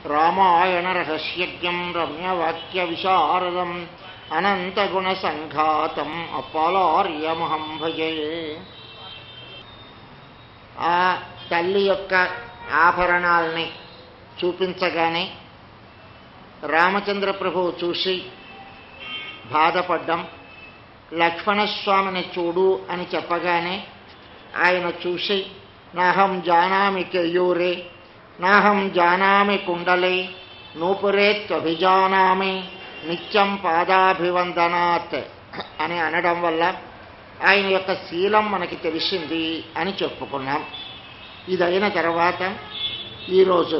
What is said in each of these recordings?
రామాయణ రహస్యజ్ఞం రమ్యవాక్య విశారదం అనంతగుణ సంఘాతం అప్పలార్యమహం భజే ఆ తల్లి యొక్క ఆభరణాల్ని చూపించగానే రామచంద్ర ప్రభువు చూసి బాధపడ్డం లక్ష్మణస్వామిని చూడు అని చెప్పగానే ఆయన చూసి నాహం జానామి కేయూరే నాహం జానామి కుండలే నూపురే త్వభిజానామి నిత్యం పాదాభివందనాత్ అని అనడం వల్ల ఆయన యొక్క శీలం మనకి తెలిసింది అని చెప్పుకున్నాం ఇదైన తర్వాత ఈరోజు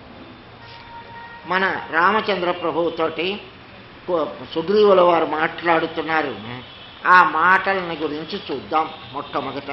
మన రామచంద్ర ప్రభువుతోటి కు- సుగ్రీవుల వారు మాట్లాడుతున్నారు ఆ మాటలని గురించి చూద్దాం మొట్టమొదట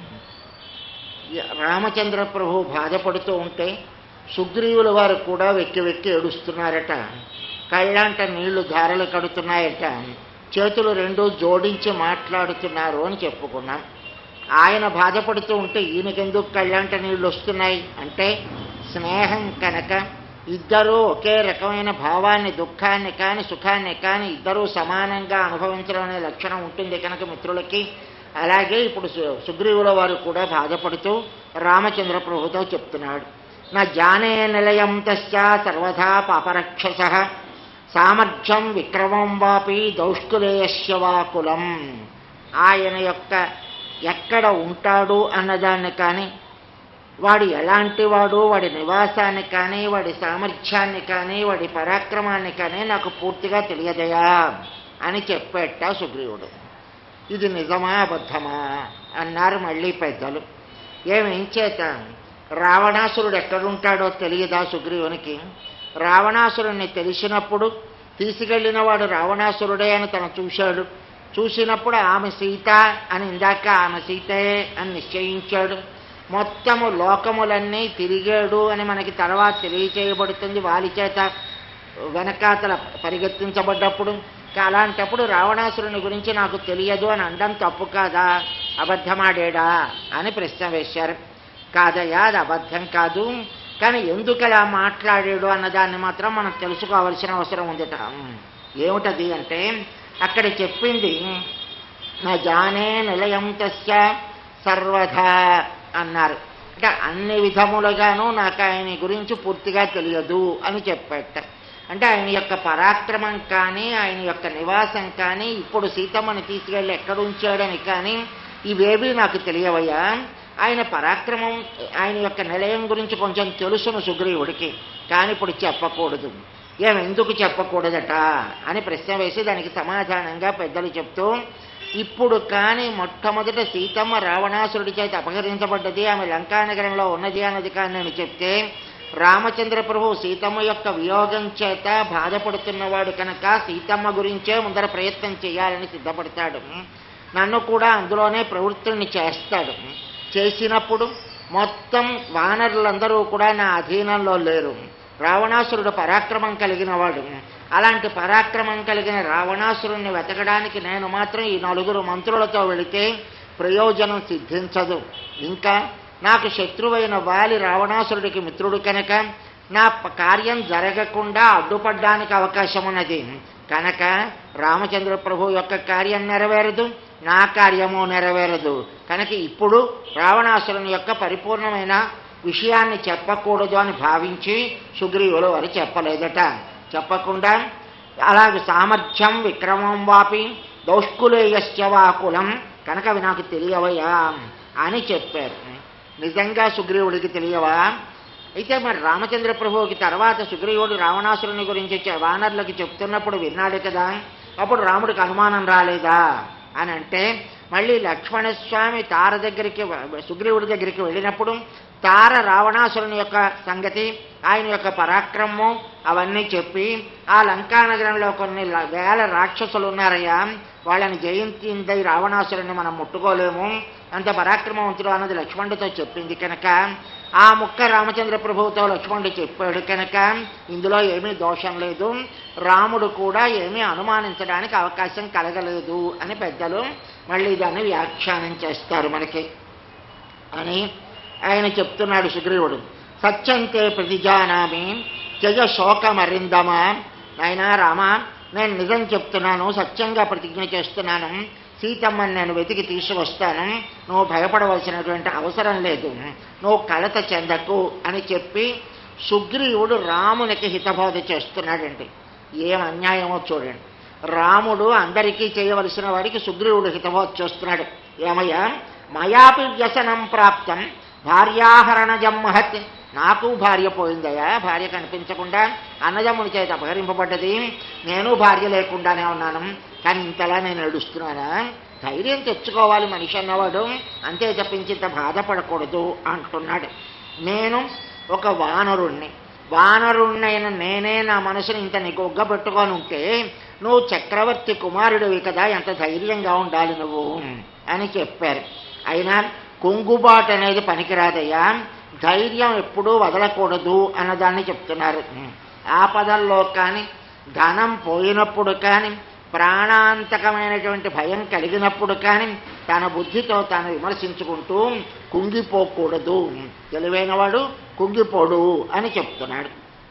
రామచంద్ర ప్రభు బాధపడుతూ ఉంటే సుగ్రీవుల వారు కూడా వెక్కి వెక్కి ఏడుస్తున్నారట కళ్ళంట నీళ్లు ధారలు కడుతున్నాయట చేతులు రెండు జోడించి మాట్లాడుతున్నారు అని చెప్పుకున్నాం ఆయన బాధపడుతూ ఉంటే ఈయనకెందుకు కళ్ళంట నీళ్లు వస్తున్నాయి అంటే స్నేహం కనుక ఇద్దరూ ఒకే రకమైన భావాన్ని దుఃఖాన్ని కానీ సుఖాన్ని కానీ ఇద్దరూ సమానంగా అనుభవించడం అనే లక్షణం ఉంటుంది కనుక మిత్రులకి అలాగే ఇప్పుడు సు- సుగ్రీవుల వారు కూడా బాధపడుతూ రామచంద్ర ప్రభుతో చెప్తున్నాడు నా జానే నిలయం తస్య సర్వదా పాపరక్షస సామర్థ్యం విక్రమం వాపి దౌష్కులేయస్య వా కులం ఆయన యొక్క ఎక్కడ ఉంటాడు అన్నదాన్ని కానీ వాడు ఎలాంటి వాడు వాడి నివాసాన్ని కానీ వాడి సామర్థ్యాన్ని కానీ వాడి పరాక్రమాన్ని కానీ నాకు పూర్తిగా తెలియదయా అని చెప్పేట సుగ్రీవుడు ఇది నిజమా అబద్ధమా అన్నారు మళ్ళీ పెద్దలు ఏమేం చేత రావణాసురుడు ఎక్కడుంటాడో తెలియదా సుగ్రీవునికి రావణాసురుణ్ణి తెలిసినప్పుడు తీసుకెళ్ళిన వాడు రావణాసురుడే అని తను చూశాడు చూసినప్పుడు ఆమె సీత అని ఇందాక ఆమె సీతే అని నిశ్చయించాడు మొత్తము లోకములన్నీ తిరిగాడు అని మనకి తర్వాత తెలియచేయబడుతుంది వాలి చేత వెనకాతల పరిగెత్తించబడ్డప్పుడు అలాంటప్పుడు రావణాసురుని గురించి నాకు తెలియదు అని అనడం తప్పు కాదా అబద్ధమాడాడా అని ప్రశ్న వేశారు కాదయ్యా అది అబద్ధం కాదు కానీ ఎందుకు అలా మాట్లాడాడు అన్నదాన్ని మాత్రం మనం తెలుసుకోవాల్సిన అవసరం ఉందిట ఏమిటది అంటే అక్కడ చెప్పింది నా జానే నిలయం తస్య సర్వధా అన్నారు అంటే అన్ని విధములుగాను నాకు ఆయన గురించి పూర్తిగా తెలియదు అని చెప్పేట అంటే ఆయన యొక్క పరాక్రమం కానీ ఆయన యొక్క నివాసం కానీ ఇప్పుడు సీతమ్మని తీసుకెళ్ళి ఎక్కడ ఉంచాడని కానీ ఇవేవి నాకు తెలియవయ్యా ఆయన పరాక్రమం ఆయన యొక్క నిలయం గురించి కొంచెం తెలుసును సుగ్రీవుడికి కానీ ఇప్పుడు చెప్పకూడదు ఏం ఎందుకు చెప్పకూడదట అని ప్రశ్న వేసి దానికి సమాధానంగా పెద్దలు చెప్తూ ఇప్పుడు కానీ మొట్టమొదట సీతమ్మ రావణాసురుడి చేత అపహరించబడ్డది ఆమె లంకానగరంలో ఉన్నది అన్నది కానీ నేను చెప్తే రామచంద్ర ప్రభు సీతమ్మ యొక్క వియోగం చేత బాధపడుతున్నవాడు కనుక సీతమ్మ గురించే ముందర ప్రయత్నం చేయాలని సిద్ధపడతాడు నన్ను కూడా అందులోనే ప్రవృత్తుల్ని చేస్తాడు చేసినప్పుడు మొత్తం వానరులందరూ కూడా నా అధీనంలో లేరు రావణాసురుడు పరాక్రమం కలిగిన వాడు అలాంటి పరాక్రమం కలిగిన రావణాసురుణ్ణి వెతకడానికి నేను మాత్రం ఈ నలుగురు మంత్రులతో వెళితే ప్రయోజనం సిద్ధించదు ఇంకా నాకు శత్రువైన వాలి రావణాసురుడికి మిత్రుడు కనుక నా ప- కార్యం జరగకుండా అడ్డుపడ్డానికి అవకాశం ఉన్నది కనుక రామచంద్ర ప్రభు యొక్క కార్యం నెరవేరదు నా కార్యము నెరవేరదు కనుక ఇప్పుడు రావణాసురుని యొక్క పరిపూర్ణమైన విషయాన్ని చెప్పకూడదు అని భావించి సుగ్రీవులు వారు చెప్పలేదట చెప్పకుండా అలాగే సామర్థ్యం విక్రమం వాపి దౌష్కులేయస్య వా కులం కనుక అవి నాకు తెలియవయ్యా అని చెప్పారు నిజంగా సుగ్రీవుడికి తెలియవా అయితే మరి రామచంద్ర ప్రభువుకి తర్వాత సుగ్రీవుడు రావణాసురుని గురించి చె- వానరులకి చెప్తున్నప్పుడు విన్నాడు కదా అప్పుడు రాముడికి అనుమానం రాలేదా అని అంటే మళ్ళీ లక్ష్మణస్వామి తార దగ్గరికి వ- సుగ్రీవుడి దగ్గరికి వెళ్ళినప్పుడు తార రావణాసురుని యొక్క సంగతి ఆయన యొక్క పరాక్రమము అవన్నీ చెప్పి ఆ లంకానగరంలో కొన్ని ల- వేల రాక్షసులు ఉన్నారయ్యా వాళ్ళని జయించింది రావణాసురుని మనం ముట్టుకోలేము అంత పరాక్రమవంతుడు అన్నది లక్ష్మణుడితో చెప్పింది కనుక ఆ ముక్క రామచంద్ర ప్రభువుతో లక్ష్మణుడు చెప్పాడు కనుక ఇందులో ఏమీ దోషం లేదు రాముడు కూడా ఏమీ అనుమానించడానికి అవకాశం కలగలేదు అని పెద్దలు మళ్ళీ దాన్ని వ్యాఖ్యానం చేస్తారు మనకి అని ఆయన చెప్తున్నాడు సుగ్రీవుడు సత్యంతే ప్రతిజానామి త్యజ శోకమరిందమా నాయనా రామా నేను నిజం చెప్తున్నాను సత్యంగా ప్రతిజ్ఞ చేస్తున్నాను సీతమ్మని నేను వెతికి తీసుకొస్తాను నువ్వు భయపడవలసినటువంటి అవసరం లేదు నువ్వు కలత చెందకు అని చెప్పి సుగ్రీవుడు రామునికి హితబోధ చేస్తున్నాడండి ఏం అన్యాయమో చూడండి రాముడు అందరికీ చేయవలసిన వాడికి సుగ్రీవుడు హితబోధ చేస్తున్నాడు ఏమయ్యా మయాపి వ్యసనం ప్రాప్తం భార్యాహరణజం మహత్ నాకు భార్య పోయిందయ్యా భార్య కనిపించకుండా అన్నదమ్ముని చేత అపహరింపబడ్డది నేను భార్య లేకుండానే ఉన్నాను కానీ ఇంతలా నేను ఏడుస్తున్నానా ధైర్యం తెచ్చుకోవాలి మనిషి అన్నవాడు అంతే తప్పించి ఇంత బాధపడకూడదు అంటున్నాడు నేను ఒక వానరుణ్ణి వానరుణ్ణైన నేనే నా మనసుని ఇంత నిగొగ్గ పెట్టుకొని ఉంటే నువ్వు చక్రవర్తి కుమారుడివి కదా ఎంత ధైర్యంగా ఉండాలి నువ్వు అని చెప్పారు అయినా కుంగుబాటు అనేది పనికిరాదయ్యా ధైర్యం ఎప్పుడూ వదలకూడదు అన్నదాన్ని చెప్తున్నారు ఆపదల్లో కానీ ధనం పోయినప్పుడు కానీ ప్రాణాంతకమైనటువంటి భయం కలిగినప్పుడు కానీ తన బుద్ధితో తాను విమర్శించుకుంటూ కుంగిపోకూడదు తెలివైనవాడు కుంగిపోడు అని చెప్తున్నాడు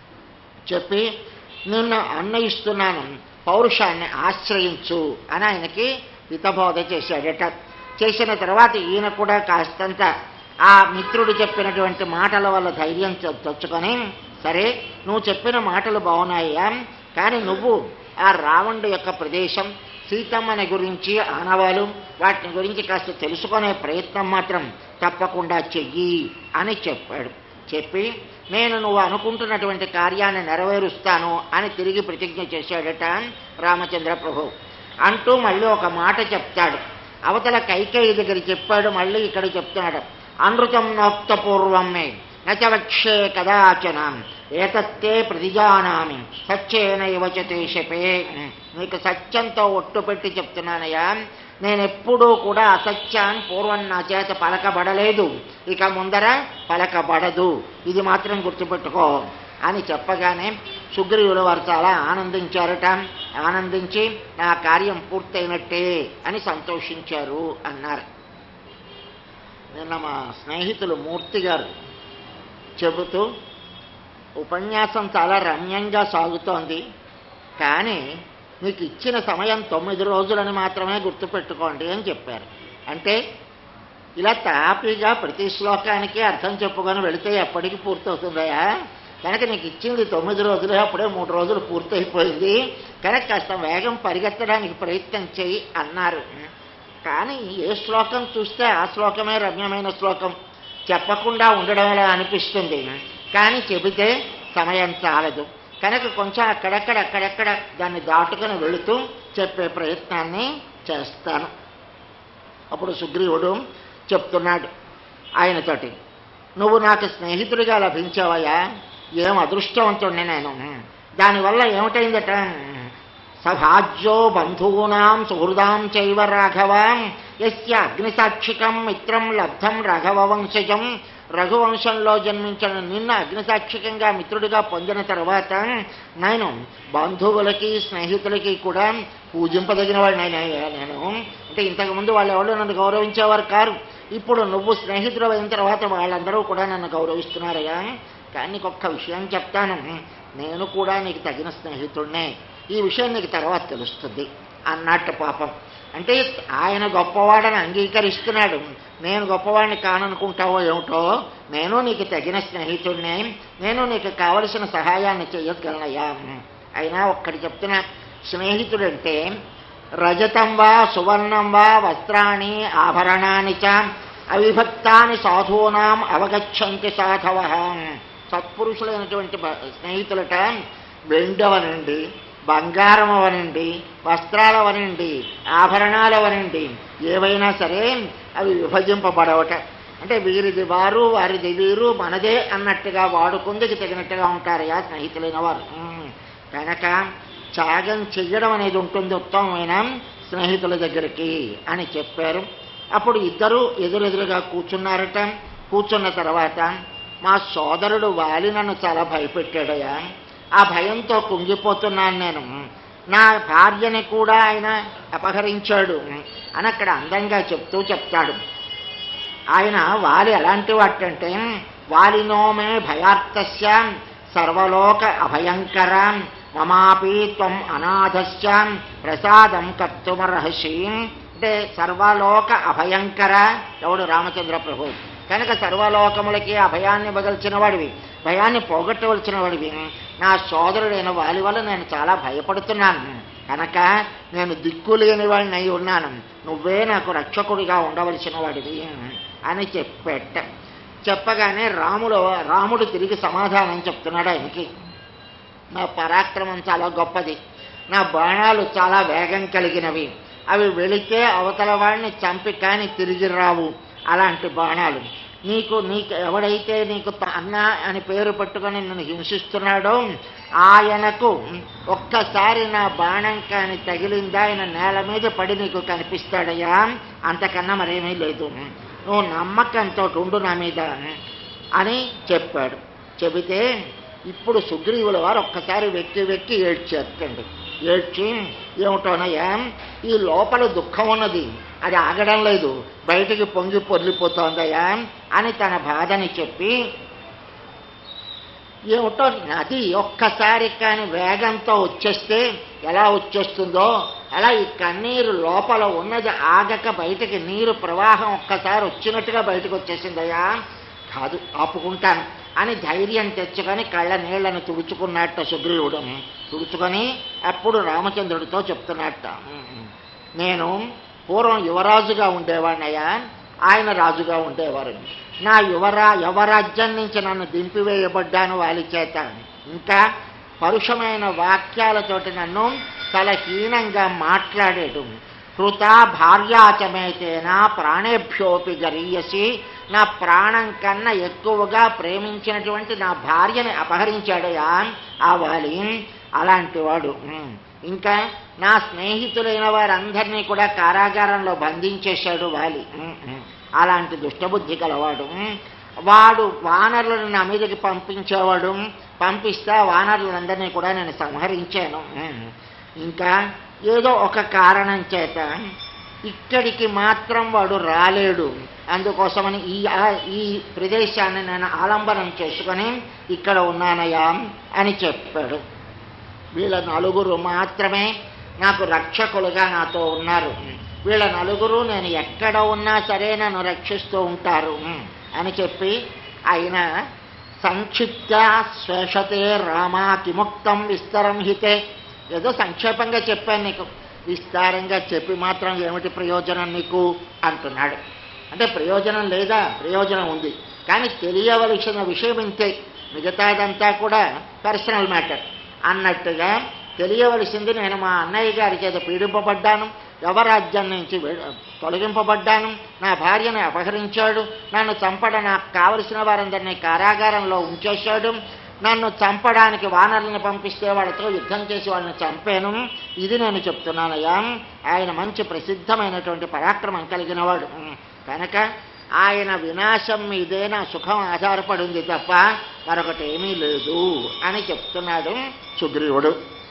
చెప్పి నిన్ను అన్నయిస్తున్నాను పౌరుషాన్ని ఆశ్రయించు అని ఆయనకి హితబోధ చేశాడట చేసిన తర్వాత ఈయన కూడా కాస్తంత ఆ మిత్రుడు చెప్పినటువంటి మాటల వల్ల ధైర్యం తె- తెచ్చుకొని సరే నువ్వు చెప్పిన మాటలు బాగున్నాయా కానీ నువ్వు ఆ రావణుడి యొక్క ప్రదేశం సీతమ్మని గురించి ఆనవాలు వాటిని గురించి కాస్త తెలుసుకునే ప్రయత్నం మాత్రం తప్పకుండా చెయ్యి అని చెప్పాడు చెప్పి నేను నువ్వు అనుకుంటున్నటువంటి కార్యాన్ని నెరవేరుస్తాను అని తిరిగి ప్రతిజ్ఞ చేశాడట రామచంద్ర ప్రభు అంటూ మళ్ళీ ఒక మాట చెప్తాడు అవతల కైకేయి దగ్గర చెప్పాడు మళ్ళీ ఇక్కడ చెప్తున్నాడు అనృతం నోక్త పూర్వమే నచవక్షే కదాచన ఏతత్తే ప్రతిజానామి సత్యేన యువచతే శపే నీకు సత్యంతో ఒట్టు పెట్టి చెప్తున్నానయ్యా నేనెప్పుడూ కూడా అసత్యాన్ని పూర్వం నా చేత పలకబడలేదు ఇక ముందర పలకబడదు ఇది మాత్రం గుర్తుపెట్టుకో అని చెప్పగానే సుగ్రీవుల వారు చాలా ఆనందించారట ఆనందించి నా కార్యం పూర్తయినట్టే అని సంతోషించారు అన్నారు నిన్న మా స్నేహితులు మూర్తి గారు చెబుతూ ఉపన్యాసం చాలా రమ్యంగా సాగుతోంది కానీ మీకు ఇచ్చిన సమయం తొమ్మిది రోజులని మాత్రమే గుర్తుపెట్టుకోండి అని చెప్పారు అంటే ఇలా తాపీగా ప్రతి శ్లోకానికి అర్థం చెప్పుకొని వెళితే ఎప్పటికి పూర్తవుతుందయా కనుక నీకు ఇచ్చింది తొమ్మిది రోజులే అప్పుడే మూడు రోజులు పూర్తయిపోయింది కనుక కాస్త వేగం పరిగెత్తడానికి ప్రయత్నం చేయి అన్నారు కానీ ఏ శ్లోకం చూస్తే ఆ శ్లోకమే రమ్యమైన శ్లోకం చెప్పకుండా ఉండడం అలా అనిపిస్తుంది కానీ చెబితే సమయం చాలదు కనుక కొంచెం అక్కడక్కడ అక్కడక్కడ దాన్ని దాటుకొని వెళుతూ చెప్పే ప్రయత్నాన్ని చేస్తాను అప్పుడు సుగ్రీవుడు చెప్తున్నాడు ఆయనతోటి నువ్వు నాకు స్నేహితుడిగా లభించావయ్యా ఏం అదృష్టవంతుణ్ణి నేను దానివల్ల ఏమిటైందట సభాజ్యో బంధూనాం సుహృదాం చైవ రాఘవాం యస్య అగ్నిసాక్షికం మిత్రం లబ్ధం రాఘవ వంశజం రఘువంశంలో జన్మించిన నిన్న అగ్నిసాక్షికంగా మిత్రుడిగా పొందిన తర్వాత నేను బంధువులకి స్నేహితులకి కూడా పూజింపదగిన వాడు నేను నేను అంటే ఇంతకుముందు వాళ్ళు ఎవరు నన్ను గౌరవించేవారు కారు ఇప్పుడు నువ్వు స్నేహితుడు అయిన తర్వాత వాళ్ళందరూ కూడా నన్ను గౌరవిస్తున్నారయ్యా కానీ నీకు ఒక్క విషయం చెప్తాను నేను కూడా నీకు తగిన స్నేహితుడినే ఈ విషయం నీకు తర్వాత తెలుస్తుంది అన్నట్టు పాపం అంటే ఆయన గొప్పవాడని అంగీకరిస్తున్నాడు నేను గొప్పవాడిని కాననుకుంటావో ఏమిటో నేను నీకు తగిన స్నేహితుడినే నేను నీకు కావలసిన సహాయాన్ని చేయగలనయ్యా అయినా ఒక్కటి చెప్తున్నా స్నేహితుడంటే రజతం వా సువర్ణం వా వస్త్రాన్ని ఆభరణాన్ని చ అవిభక్తాని సాధూనాం అవగచ్చంతి సాధవ సత్పురుషులైనటువంటి బ- స్నేహితులట వెండవనండి బంగారం అవనండి వస్త్రాలవనండి ఆభరణాలవనండి ఏవైనా సరే అవి విభజింపబడవట అంటే వీరిది వారు వారిది వీరు మనదే అన్నట్టుగా వాడుకుందుకు తగినట్టుగా ఉంటారయ్యా స్నేహితులైన వారు ఉమ్. కనుక త్యాగం చెయ్యడం అనేది ఉంటుంది ఉత్తమమైన స్నేహితుల దగ్గరికి అని చెప్పారు అప్పుడు ఇద్దరు ఎదురెదురుగా కూర్చున్నారట కూర్చున్న తర్వాత మా సోదరుడు వాలి నన్ను చాలా భయపెట్టాడయ్యా ఆ భయంతో కుంగిపోతున్నాను నేను నా భార్యని కూడా ఆయన అపహరించాడు అని అక్కడ అందంగా చెప్తూ చెప్తాడు ఆయన వాలి ఎలాంటి వాటంటే వాలినోమే భయార్తస్య సర్వలోక అభయంకరం మమాపి త్వం అనాథశ్చాం ప్రసాదం కర్తుమర్హసి అంటే సర్వలోక అభయంకర ఎవడు రామచంద్ర ప్రభు కనుక సర్వలోకములకి అభయాన్ని బదల్చిన వాడివి భయాన్ని పోగొట్టవలసిన వాడివి నా సోదరుడైన వాలి వల్ల నేను చాలా భయపడుతున్నాను కనుక నేను దిక్కులేని వాడిని అయి ఉన్నాను నువ్వే నాకు రక్షకుడిగా ఉండవలసిన వాడివి అని చెప్పేట చెప్పగానే రాముడు రాముడు తిరిగి సమాధానం చెప్తున్నాడు ఆయనకి నా పరాక్రమం చాలా గొప్పది నా బాణాలు చాలా వేగం కలిగినవి అవి వెళితే అవతల వాడిని చంపి కానీ తిరిగి రావు అలాంటి బాణాలు నీకు నీకు ఎవడైతే నీకు త- అన్న అని పేరు పెట్టుకొని నన్ను హింసిస్తున్నాడో ఆయనకు ఒక్కసారి నా బాణం కానీ తగిలిందా ఆయన నేల మీద పడి నీకు కనిపిస్తాడయ్యా అంతకన్నా మరేమీ లేదు నువ్వు నమ్మకంతో ఉండు నా మీద అని చెప్పాడు చెబితే ఇప్పుడు సుగ్రీవుల వారు ఒక్కసారి వెక్కి వెక్కి ఏడ్చేస్తండి ఏడ్చి ఏమిటోనయ్యా ఈ లోపల దుఃఖం ఉన్నది అది ఆగడం లేదు బయటికి పొంగి పొర్లిపోతోందయ్యా అని తన బాధని చెప్పి ఏమిటో నది ఒక్కసారి కానీ వేగంతో వచ్చేస్తే ఎలా వచ్చేస్తుందో అలా ఈ కన్నీరు లోపల ఉన్నది ఆగక బయటికి నీరు ప్రవాహం ఒక్కసారి వచ్చినట్టుగా బయటకు వచ్చేసిందయ్యా కాదు ఆపుకుంటాను అని ధైర్యం తెచ్చుకొని కళ్ళ నీళ్లను తుడుచుకున్నట్ట సుగ్రీవుడు తుడుచుకొని అప్పుడు రామచంద్రుడితో చెప్తున్నట్ట నేను పూర్వం యువరాజుగా ఉండేవాడినయ్యా ఆయన రాజుగా ఉండేవారు నా యువరా యువరాజ్యం నుంచి నన్ను దింపివేయబడ్డాను వాళ్ళ చేత ఇంకా పరుషమైన వాక్యాలతోటి నన్ను చాలా హీనంగా మాట్లాడేడు కృత భార్యాచమేతేనా ప్రాణేభ్యోపి గరీయసి నా ప్రాణం కన్నా ఎక్కువగా ప్రేమించినటువంటి నా భార్యని అపహరించాడయా ఆ వాలి అలాంటి వాడు ఉమ్. ఇంకా నా స్నేహితులైన వారందరినీ కూడా కారాగారంలో బంధించేశాడు వాలి ఉమ్, ఉమ్. అలాంటి దుష్టబుద్ధి గలవాడు ఉమ్. వాడు వానరులను నా మీదకి పంపించేవాడు పంపిస్తే ఆ వానరులందరినీ కూడా నేను సంహరించాను ఉమ్. ఇంకా ఏదో ఒక కారణం చేత ఇక్కడికి మాత్రం వాడు రాలేడు అందుకోసమని ఈ ఆ- ఈ ప్రదేశాన్ని నేను ఆలంబనం చేసుకొని ఇక్కడ ఉన్నానయ్యా అని చెప్పాడు వీళ్ళ నలుగురు మాత్రమే నాకు రక్షకులుగా నాతో ఉన్నారు వీళ్ళ నలుగురు నేను ఎక్కడ ఉన్నా సరే నన్ను రక్షిస్తూ ఉంటారు అని చెప్పి ఆయన సంక్షిప్త శ్వేషతే రామా కిముక్తం విస్తరం హితే ఏదో సంక్షేపంగా చెప్పాను నీకు విస్తారంగా చెప్పి మాత్రం ఏమిటి ప్రయోజనం నీకు అంటున్నాడు అంటే ప్రయోజనం లేదా ప్రయోజనం ఉంది కానీ తెలియవలసిన విషయం ఇంతే మిగతాదంతా కూడా పర్సనల్ మ్యాటర్ అన్నట్టుగా తెలియవలసింది నేను మా అన్నయ్య గారి చేత పీడింపబడ్డాను యవరాజ్యం నుంచి వె- తొలగింపబడ్డాను నా భార్యని అపహరించాడు నన్ను చంపడ నాకు కావలసిన వారందరినీ కారాగారంలో ఉంచేశాడు నన్ను చంపడానికి వానరులను పంపిస్తే వాళ్ళతో యుద్ధం చేసి వాళ్ళని చంపాను ఇది నేను చెప్తున్నానయ్యా ఆయన మంచి ప్రసిద్ధమైనటువంటి పరాక్రమం కలిగిన వాడు కనుక ఆయన వినాశం మీదే నా సుఖం ఆధారపడింది తప్ప మరొకటి ఏమీ లేదు అని చెప్తున్నాడు సుగ్రీవుడు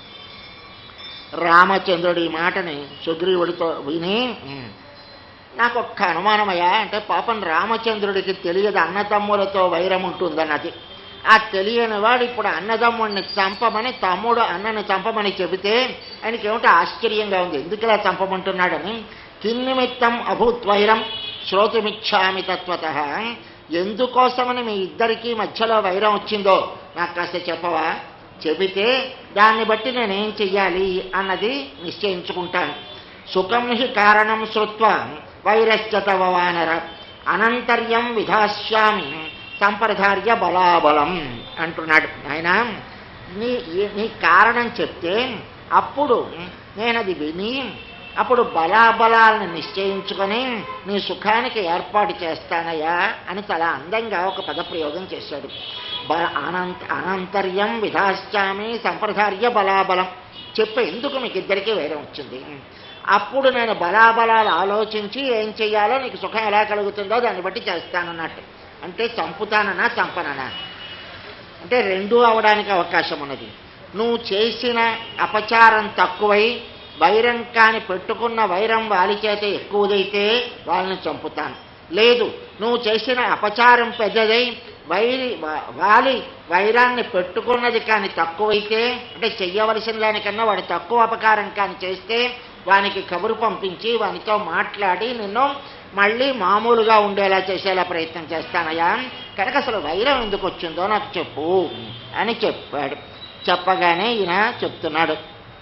రామచంద్రుడి ఈ మాటని సుగ్రీవుడితో విని "ఉమ్, నాకు ఒక్క అనుమానమయ్యా అంటే పాపం రామచంద్రుడికి తెలియదు అన్నతమ్ములతో వైరం ఉంటుందన్నది ఆ తెలియని వాడు ఇప్పుడు అన్నదమ్ముడిని చంపమని తమ్ముడు అన్నని చంపమని చెబితే ఆయనకి ఏమిటో ఆశ్చర్యంగా ఉంది ఎందుకు ఇలా చంపమంటున్నాడని కిన్నిమిత్తం అభూత్వైరం శ్రోతుమిచ్చామి తత్వత ఎందుకోసమని మీ ఇద్దరికీ మధ్యలో వైరం వచ్చిందో నాకు కాస్త చెప్పవా చెబితే దాన్ని బట్టి నేనేం చెయ్యాలి అన్నది నిశ్చయించుకుంటాను సుఖం హి కారణం శ్రుత్వ వైరశ్చతవ వానర అనంతర్యం విధాస్యామి సంప్రదార్య బలాబలం అంటున్నాడు ఆయన నీ నీ కారణం చెప్తే అప్పుడు నేను అది విని అప్పుడు బలాబలాలను నిశ్చయించుకొని నీ సుఖానికి ఏర్పాటు చేస్తానయ్యా అని చాలా అందంగా ఒక పదప్రయోగం చేశాడు బ అనంత అనంతర్యం విధాశ్చామి సంప్రదార్య బలాబలం చెప్పు ఎందుకు మీకు ఇద్దరికీ వేరే వచ్చింది అప్పుడు నేను బలాబలాలు ఆలోచించి ఏం చెయ్యాలో నీకు సుఖం ఎలా కలుగుతుందో దాన్ని బట్టి చేస్తానన్నట్టు అంటే చంపుతానన్నా చంపనన్నా అంటే రెండూ అవడానికి అవకాశం ఉన్నది నువ్వు చేసిన అపచారం తక్కువై వైరం కాని పెట్టుకున్న వైరం వాలి చేత ఎక్కువదైతే వాళ్ళని చంపుతాను లేదు నువ్వు చేసిన అపచారం పెద్దదై వైరి వా- వాలి వైరాన్ని పెట్టుకున్నది కానీ తక్కువైతే అంటే చెయ్యవలసిన దానికన్నా వాడు తక్కువ అపకారం కానీ చేస్తే వానికి కబురు పంపించి వానితో మాట్లాడి నిన్ను మళ్ళీ మామూలుగా ఉండేలా చేసేలా ప్రయత్నం చేస్తానయ్యా కనుక అసలు వైరం ఎందుకు వచ్చిందో నాకు చెప్పు అని చెప్పాడు చెప్పగానే ఈయన చెప్తున్నాడు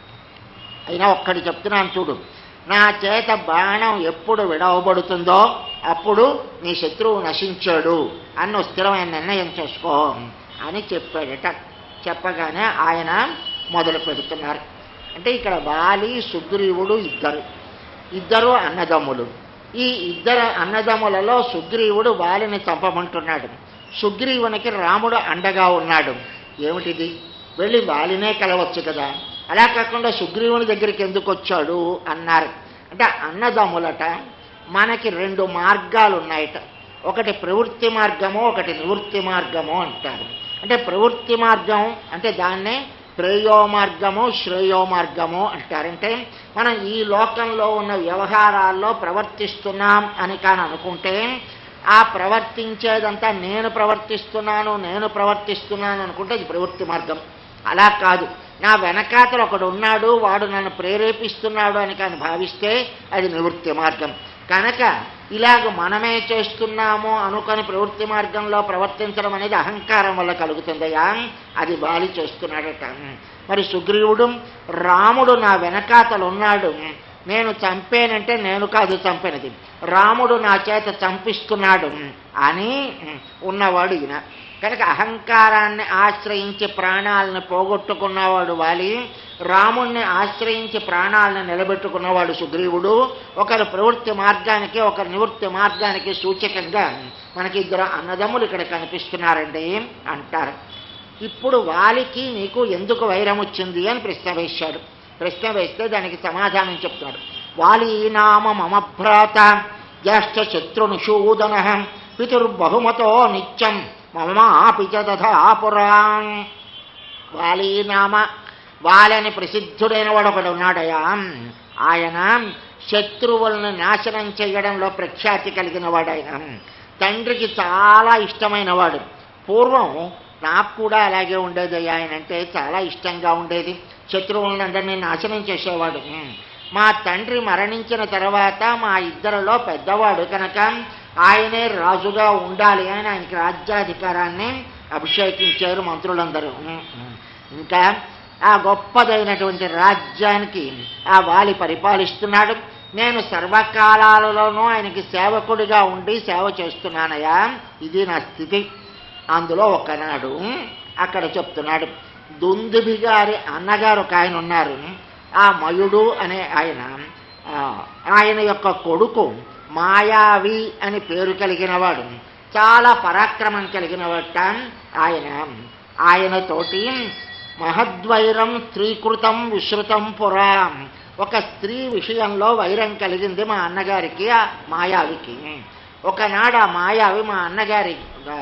అయినా ఒక్కటి చెప్తున్నాను చూడు నా చేత బాణం ఎప్పుడు విడవబడుతుందో అప్పుడు నీ శత్రువు నశించాడు అన్న స్థిరమైన నిర్ణయం చేసుకో అని చెప్పాడట చెప్పగానే ఆయన మొదలు పెడుతున్నారు అంటే ఇక్కడ వాలి సుగ్రీవుడు ఇద్దరు ఇద్దరు అన్నదమ్ములు ఈ ఇద్దరు అన్నదమ్ములలో సుగ్రీవుడు వాలిని చంపమంటున్నాడు సుగ్రీవునికి రాముడు అండగా ఉన్నాడు ఏమిటిది వెళ్ళి వాలినే కలవచ్చు కదా అలా కాకుండా సుగ్రీవుని దగ్గరికి ఎందుకు వచ్చాడు అన్నారు అంటే అన్నదమ్ములట మనకి రెండు మార్గాలు ఉన్నాయట ఒకటి ప్రవృత్తి మార్గము ఒకటి నివృత్తి మార్గము అంటారు అంటే ప్రవృత్తి మార్గం అంటే దాన్నే ప్రేయో మార్గము శ్రేయో మార్గము అంటారంటే మనం ఈ లోకంలో ఉన్న వ్యవహారాల్లో ప్రవర్తిస్తున్నాం అని కానీ అనుకుంటే ఆ ప్రవర్తించేదంతా నేను ప్రవర్తిస్తున్నాను నేను ప్రవర్తిస్తున్నాను అనుకుంటే అది ప్రవృత్తి మార్గం అలా కాదు నా వెనకాతలు ఒకడు ఉన్నాడు వాడు నన్ను ప్రేరేపిస్తున్నాడు అని కానీ భావిస్తే అది నివృత్తి మార్గం కనుక ఇలాగ మనమే చేస్తున్నాము అనుకొని ప్రవృత్తి మార్గంలో ప్రవర్తించడం అనేది అహంకారం వల్ల కలుగుతుందయ్యా అది బాలి చేస్తున్నాడట మరి సుగ్రీవుడు రాముడు నా వెనకాతలు ఉన్నాడు నేను చంపేనంటే నేను కాదు చంపినది రాముడు నా చేత చంపిస్తున్నాడు అని ఉన్నవాడు ఈయన కనుక అహంకారాన్ని ఆశ్రయించి ప్రాణాలను పోగొట్టుకున్నవాడు వాలి రాముణ్ణి ఆశ్రయించి ప్రాణాలను నిలబెట్టుకున్నవాడు సుగ్రీవుడు ఒకరు ప్రవృత్తి మార్గానికి ఒకరు నివృత్తి మార్గానికి సూచకంగా మనకి ఇద్దరు అన్నదమ్ములు ఇక్కడ కనిపిస్తున్నారండి అంటారు ఇప్పుడు వాలికి నీకు ఎందుకు వైరం వచ్చింది అని ప్రశ్న వేశాడు ప్రశ్న వేస్తే దానికి సమాధానం చెప్తున్నాడు వాలి నామ మమ భ్రాత జ్యేష్ఠ శత్రునిషూదన పితుర్బహుమతో నిత్యం మమాపి చ తథా పురాన్ వాలి నామ వాలని ప్రసిద్ధుడైన వాడు ఒకడు ఉన్నాడయా ఆయన శత్రువులను నాశనం చేయడంలో ప్రఖ్యాతి కలిగిన వాడాయన తండ్రికి చాలా ఇష్టమైన వాడు పూర్వం నాకు కూడా అలాగే ఉండేది ఆయన అంటే చాలా ఇష్టంగా ఉండేది శత్రువులందరినీ నాశనం చేసేవాడు మా తండ్రి మరణించిన తర్వాత మా ఇద్దరిలో పెద్దవాడు కనుక ఆయనే రాజుగా ఉండాలి అని ఆయనకి రాజ్యాధికారాన్ని అభిషేకించారు మంత్రులందరూ ఇంకా ఆ గొప్పదైనటువంటి రాజ్యానికి ఆ వాలి పరిపాలిస్తున్నాడు నేను సర్వకాలాలలోనూ ఆయనకి సేవకుడిగా ఉండి సేవ చేస్తున్నానయ్యా ఇది నా స్థితి అందులో ఒకనాడు అక్కడ చెప్తున్నాడు దుందుబి గారి అన్నగారు ఒక ఆయన ఉన్నారు ఆ మయుడు అనే ఆయన ఆ, ఆయన యొక్క కొడుకు మాయావి అని పేరు కలిగినవాడు చాలా పరాక్రమం కలిగినవాట ఆయన ఆయనతోటి మహద్వైరం స్త్రీకృతం విశ్రుతం పురా ఒక స్త్రీ విషయంలో వైరం కలిగింది మా అన్నగారికి ఆ మాయావికి ఒకనాడు ఆ మాయావి మా అన్నగారి ఆ,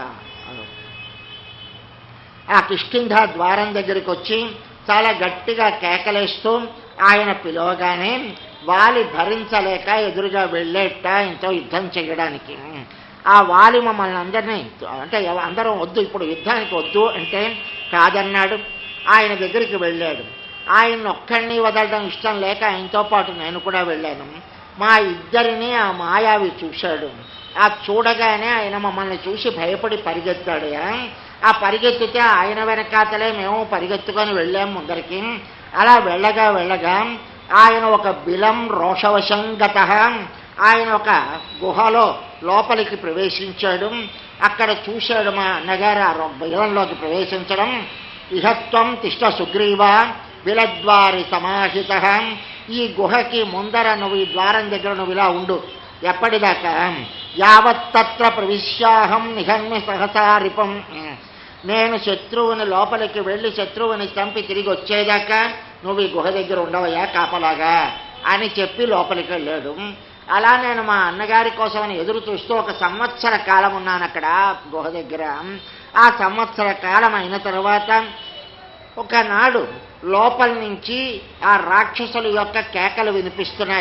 ఆ కిష్కింధ ద్వారం దగ్గరికి వచ్చి చాలా గట్టిగా కేకలేస్తూ ఆయన పిలవగానే వాలి భరించలేక ఎదురుగా వెళ్ళేట ఆయనతో యుద్ధం చేయడానికి ఆ వాలి మమ్మల్ని అందరినీ అంటే ఎవ- అందరం వద్దు ఇప్పుడు యుద్ధానికి వద్దు అంటే కాదన్నాడు ఆయన దగ్గరికి వెళ్ళాడు ఆయన ఒక్కడిని వదలడం ఇష్టం లేక ఆయనతో పాటు నేను కూడా వెళ్ళాను మా ఇద్దరిని ఆ మాయావి చూశాడు ఆ చూడగానే ఆయన మమ్మల్ని చూసి భయపడి పరిగెత్తాడు ఆ పరిగెత్తితే ఆయన వెనకాతలే మేము పరిగెత్తుకొని వెళ్ళాం ముందరికి అలా వెళ్ళగా వెళ్ళగా ఆయన ఒక బిలం రోషవశం గత ఆయన ఒక గుహలో లోపలికి ప్రవేశించాడు అక్కడ చూశాడు మా అన్నగారు ఆ రొ- బిలంలోకి ప్రవేశించడం ఇహత్వం తిష్ట సుగ్రీవ బిలద్వారి సమాహిత ఈ గుహకి ముందర నువ్వు ఈ ద్వారం దగ్గర నువ్వు ఇలా ఉండు ఎప్పటిదాకా యావత్తత్ర ప్రవిశ్యాహం నిహన్మి సహసారిపం నేను శత్రువుని లోపలికి వెళ్ళి శత్రువుని చంపి తిరిగి వచ్చేదాకా నువ్వు ఈ గుహ దగ్గర ఉండవయ్యా కాపలాగా అని చెప్పి లోపలికి వెళ్ళాడు అలా నేను మా అన్నగారి కోసమని ఎదురు చూస్తూ ఒక సంవత్సర కాలం ఉన్నాను అక్కడ గుహ దగ్గర ఆ సంవత్సర కాలం అయిన తర్వాత ఒకనాడు లోపల నుంచి ఆ రాక్షసుల యొక్క కేకలు వినిపిస్తున్నాయి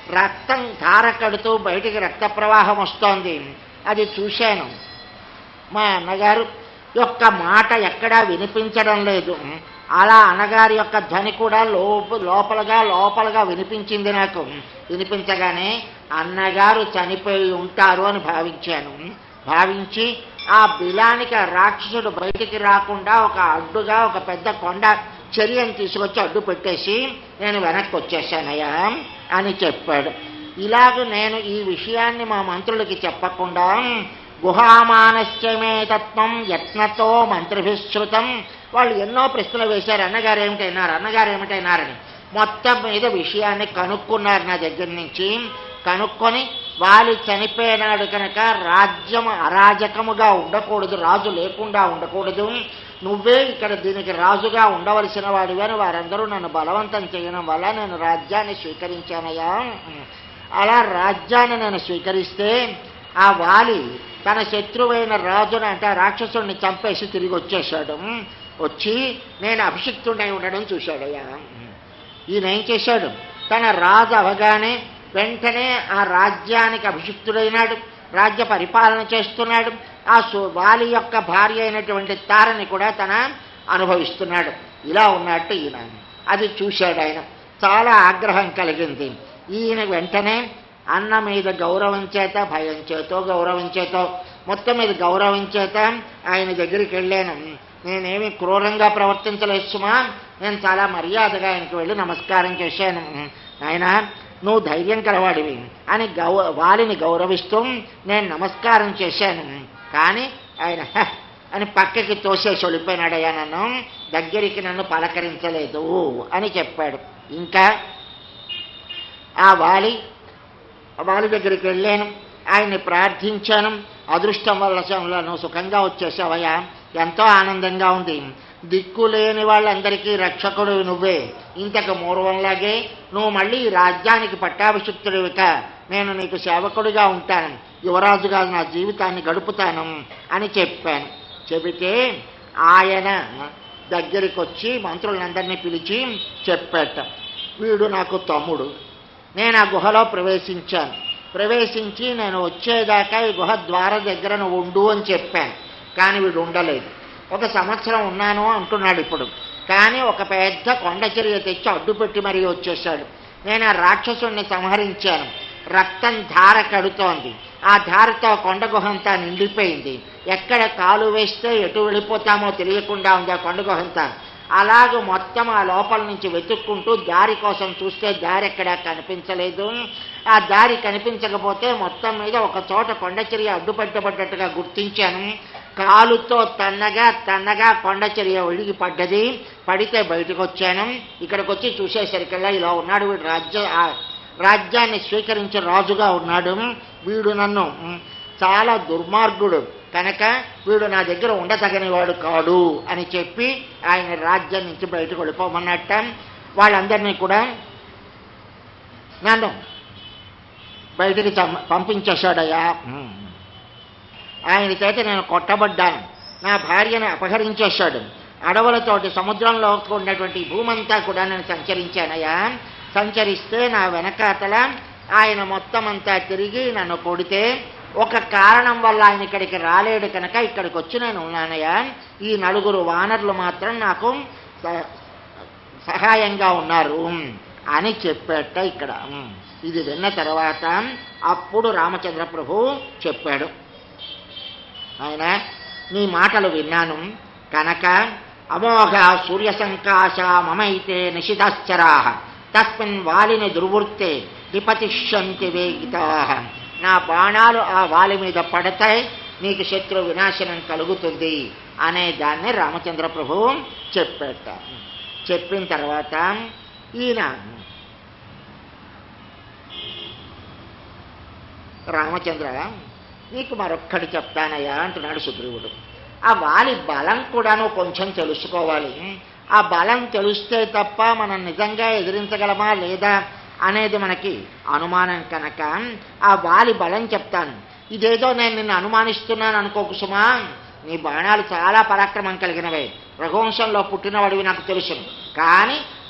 రక్తం ధార కడుతూ బయటికి రక్త ప్రవాహం వస్తోంది అది చూశాను మా అన్నగారు యొక్క మాట ఎక్కడా వినిపించడం లేదు అలా అన్నగారి యొక్క ధ్వని కూడా లోప లోపలగా లోపలగా వినిపించింది నాకు వినిపించగానే అన్నగారు చనిపోయి ఉంటారు అని భావించాను భావించి ఆ బిలానికి ఆ రాక్షసుడు బయటికి రాకుండా ఒక అడ్డుగా ఒక పెద్ద కొండ చర్యను తీసుకొచ్చి అడ్డు పెట్టేసి నేను వెనక్కి వచ్చేసానయ్యా అని చెప్పాడు ఇలాగ నేను ఈ విషయాన్ని మా మంత్రులకి చెప్పకుండా గుహామానస్యమే తత్వం యత్నతో మంత్రిభిశ్రుతం వాళ్ళు ఎన్నో ప్రశ్నలు వేశారు అన్నగారు ఏమిటైనారు అన్నగారు ఏమిటైనారని మొత్తం మీద విషయాన్ని కనుక్కున్నారు నా దగ్గర నుంచి కనుక్కొని వాళ్ళు చనిపోయినాడు కనుక రాజ్యం అరాజకముగా ఉండకూడదు రాజు లేకుండా ఉండకూడదు నువ్వే ఇక్కడ దీనికి రాజుగా ఉండవలసిన వాడివని వారందరూ నన్ను బలవంతం చేయడం వల్ల నేను రాజ్యాన్ని స్వీకరించానయ్యా అలా రాజ్యాన్ని నేను స్వీకరిస్తే ఆ వాలి తన శత్రువైన రాజును అంటే ఆ రాక్షసుడిని చంపేసి తిరిగి వచ్చేసాడు వచ్చి నేను అభిషిక్తుడై ఉండడం చూశాడయ్యా ఈయన ఏం చేశాడు తన రాజు అవగానే వెంటనే ఆ రాజ్యానికి అభిషిక్తుడైనాడు రాజ్య పరిపాలన చేస్తున్నాడు ఆ సు- వాలి యొక్క భార్య అయినటువంటి తారని కూడా తన అనుభవిస్తున్నాడు ఇలా ఉన్నట్టు ఈయన అది చూశాడు ఆయన చాలా ఆగ్రహం కలిగింది ఈయన వెంటనే అన్న మీద గౌరవం చేత భయం చేతో గౌరవం చేతో మొత్తం మీద గౌరవం చేత ఆయన దగ్గరికి వెళ్ళాను నేనేమి క్రూరంగా ప్రవర్తించలేదు సుమా నేను చాలా మర్యాదగా ఆయనకు వెళ్ళి నమస్కారం చేశాను ఆయన నువ్వు ధైర్యం కలవాడివి అని గౌ వాలిని గౌరవిస్తూ నేను నమస్కారం చేశాను కానీ ఆయన "హ" అని పక్కకి తోసేసి వెళ్ళిపోయినాడయ్యా నన్ను దగ్గరికి నన్ను పలకరించలేదు అని చెప్పాడు ఇంకా ఆ వాలి ఆ వాలి దగ్గరికి వెళ్ళాను ఆయన్ని ప్రార్థించాను అదృష్టం వల్ల సమయంలో నువ్వు సుఖంగా వచ్చేసావయ్యా ఎంతో ఆనందంగా ఉంది దిక్కు లేని వాళ్ళందరికీ రక్షకుడు నువ్వే ఇంతకు మూర్వంలాగే నువ్వు మళ్ళీ ఈ రాజ్యానికి పట్టాభిషిక్తుడివిక నేను నీకు సేవకుడిగా ఉంటాను యువరాజుగా నా జీవితాన్ని గడుపుతాను అని చెప్పాను చెబితే ఆయన దగ్గరికి వచ్చి మంత్రులందరినీ పిలిచి చెప్పాట వీడు నాకు తమ్ముడు నేను ఆ గుహలో ప్రవేశించాను ప్రవేశించి నేను వచ్చేదాకా ఈ గుహ ద్వార దగ్గర నువ్వు ఉండు అని చెప్పాను కానీ వీడు ఉండలేదు ఒక సంవత్సరం ఉన్నాను అంటున్నాడు ఇప్పుడు కానీ ఒక పెద్ద కొండ చర్య తెచ్చి అడ్డుపెట్టి మరీ వచ్చేసాడు నేను ఆ రాక్షసుడిని సంహరించాను రక్తం ధార కడుతోంది ఆ ధారతో కొండ గుహంతా నిండిపోయింది ఎక్కడ కాలు వేస్తే ఎటు వెళ్ళిపోతామో తెలియకుండా ఉంది ఆ కొండ గుహంతా అలాగ మొత్తం ఆ లోపల నుంచి వెతుక్కుంటూ దారి కోసం చూస్తే దారి ఎక్కడా కనిపించలేదు ఆ దారి కనిపించకపోతే మొత్తం మీద ఒక చోట కొండచర్య అడ్డుపట్టబడ్డట్టుగా గుర్తించాను కాలుతో తన్నగా తన్నగా కొండచర్య ఒడిగి పడ్డది పడితే బయటకు వచ్చాను ఇక్కడికి వచ్చి చూసేసరికల్లా ఇలా ఉన్నాడు వీడు రాజ్య ఆ రాజ్యాన్ని స్వీకరించి రాజుగా ఉన్నాడు వీడు నన్ను మ్, చాలా దుర్మార్గుడు కనుక వీడు నా దగ్గర ఉండతగని వాడు కాడు అని చెప్పి ఆయన రాజ్యం నుంచి బయటకు వెళ్ళిపోమన్నట్ట వాళ్ళందరినీ కూడా నన్ను బయటికి చం- పంపించేశాడయ్యా మ్. ఆయన చేత నేను కొట్టబడ్డాను నా భార్యను అపహరించేశాడు అడవులతోటి సముద్రంలో ఉన్నటువంటి ఈ భూమంతా కూడా నేను సంచరించానయ్యా సంచరిస్తే నా వెనకాతల ఆయన మొత్తం అంతా తిరిగి నన్ను కొడితే ఒక కారణం వల్ల ఆయన ఇక్కడికి రాలేడు కనుక ఇక్కడికి వచ్చి నేను ఉన్నానయ్యా ఈ నలుగురు వానరులు మాత్రం నాకు స- సహాయంగా ఉన్నారు అని చెప్పేట ఇక్కడ ఇది విన్న తర్వాత అప్పుడు రామచంద్ర ప్రభు చెప్పాడు ఆయన నీ మాటలు విన్నాను కనుక అమోఘ సూర్య సంకాశ మమైతే నిశితాశ్చరా తస్మిన్ వాలిని దుర్వృత్తే విపతిష్యంతి వేగితా నా బాణాలు ఆ వాలి మీద పడతాయి నీకు శత్రు వినాశనం కలుగుతుంది అనే దాన్ని రామచంద్ర ప్రభు చెప్పేట చెప్పిన తర్వాత ఈయన రామచంద్ర నీకు మరొక్కటి చెప్తానయ్యా అంటున్నాడు సుగ్రీవుడు ఆ వాలి బలం కూడాను కొంచెం తెలుసుకోవాలి ఆ బలం తెలిస్తే తప్ప మనం నిజంగా ఎదిరించగలమా లేదా అనేది మనకి అనుమానం కనుక ఆ వాలి బలం చెప్తాను ఇదేదో నేను నిన్ను అనుమానిస్తున్నాను అనుకోకు సుమా నీ బాణాలు చాలా పరాక్రమం కలిగినవే రఘువంశంలో పుట్టినవాడివి నాకు తెలుసును కానీ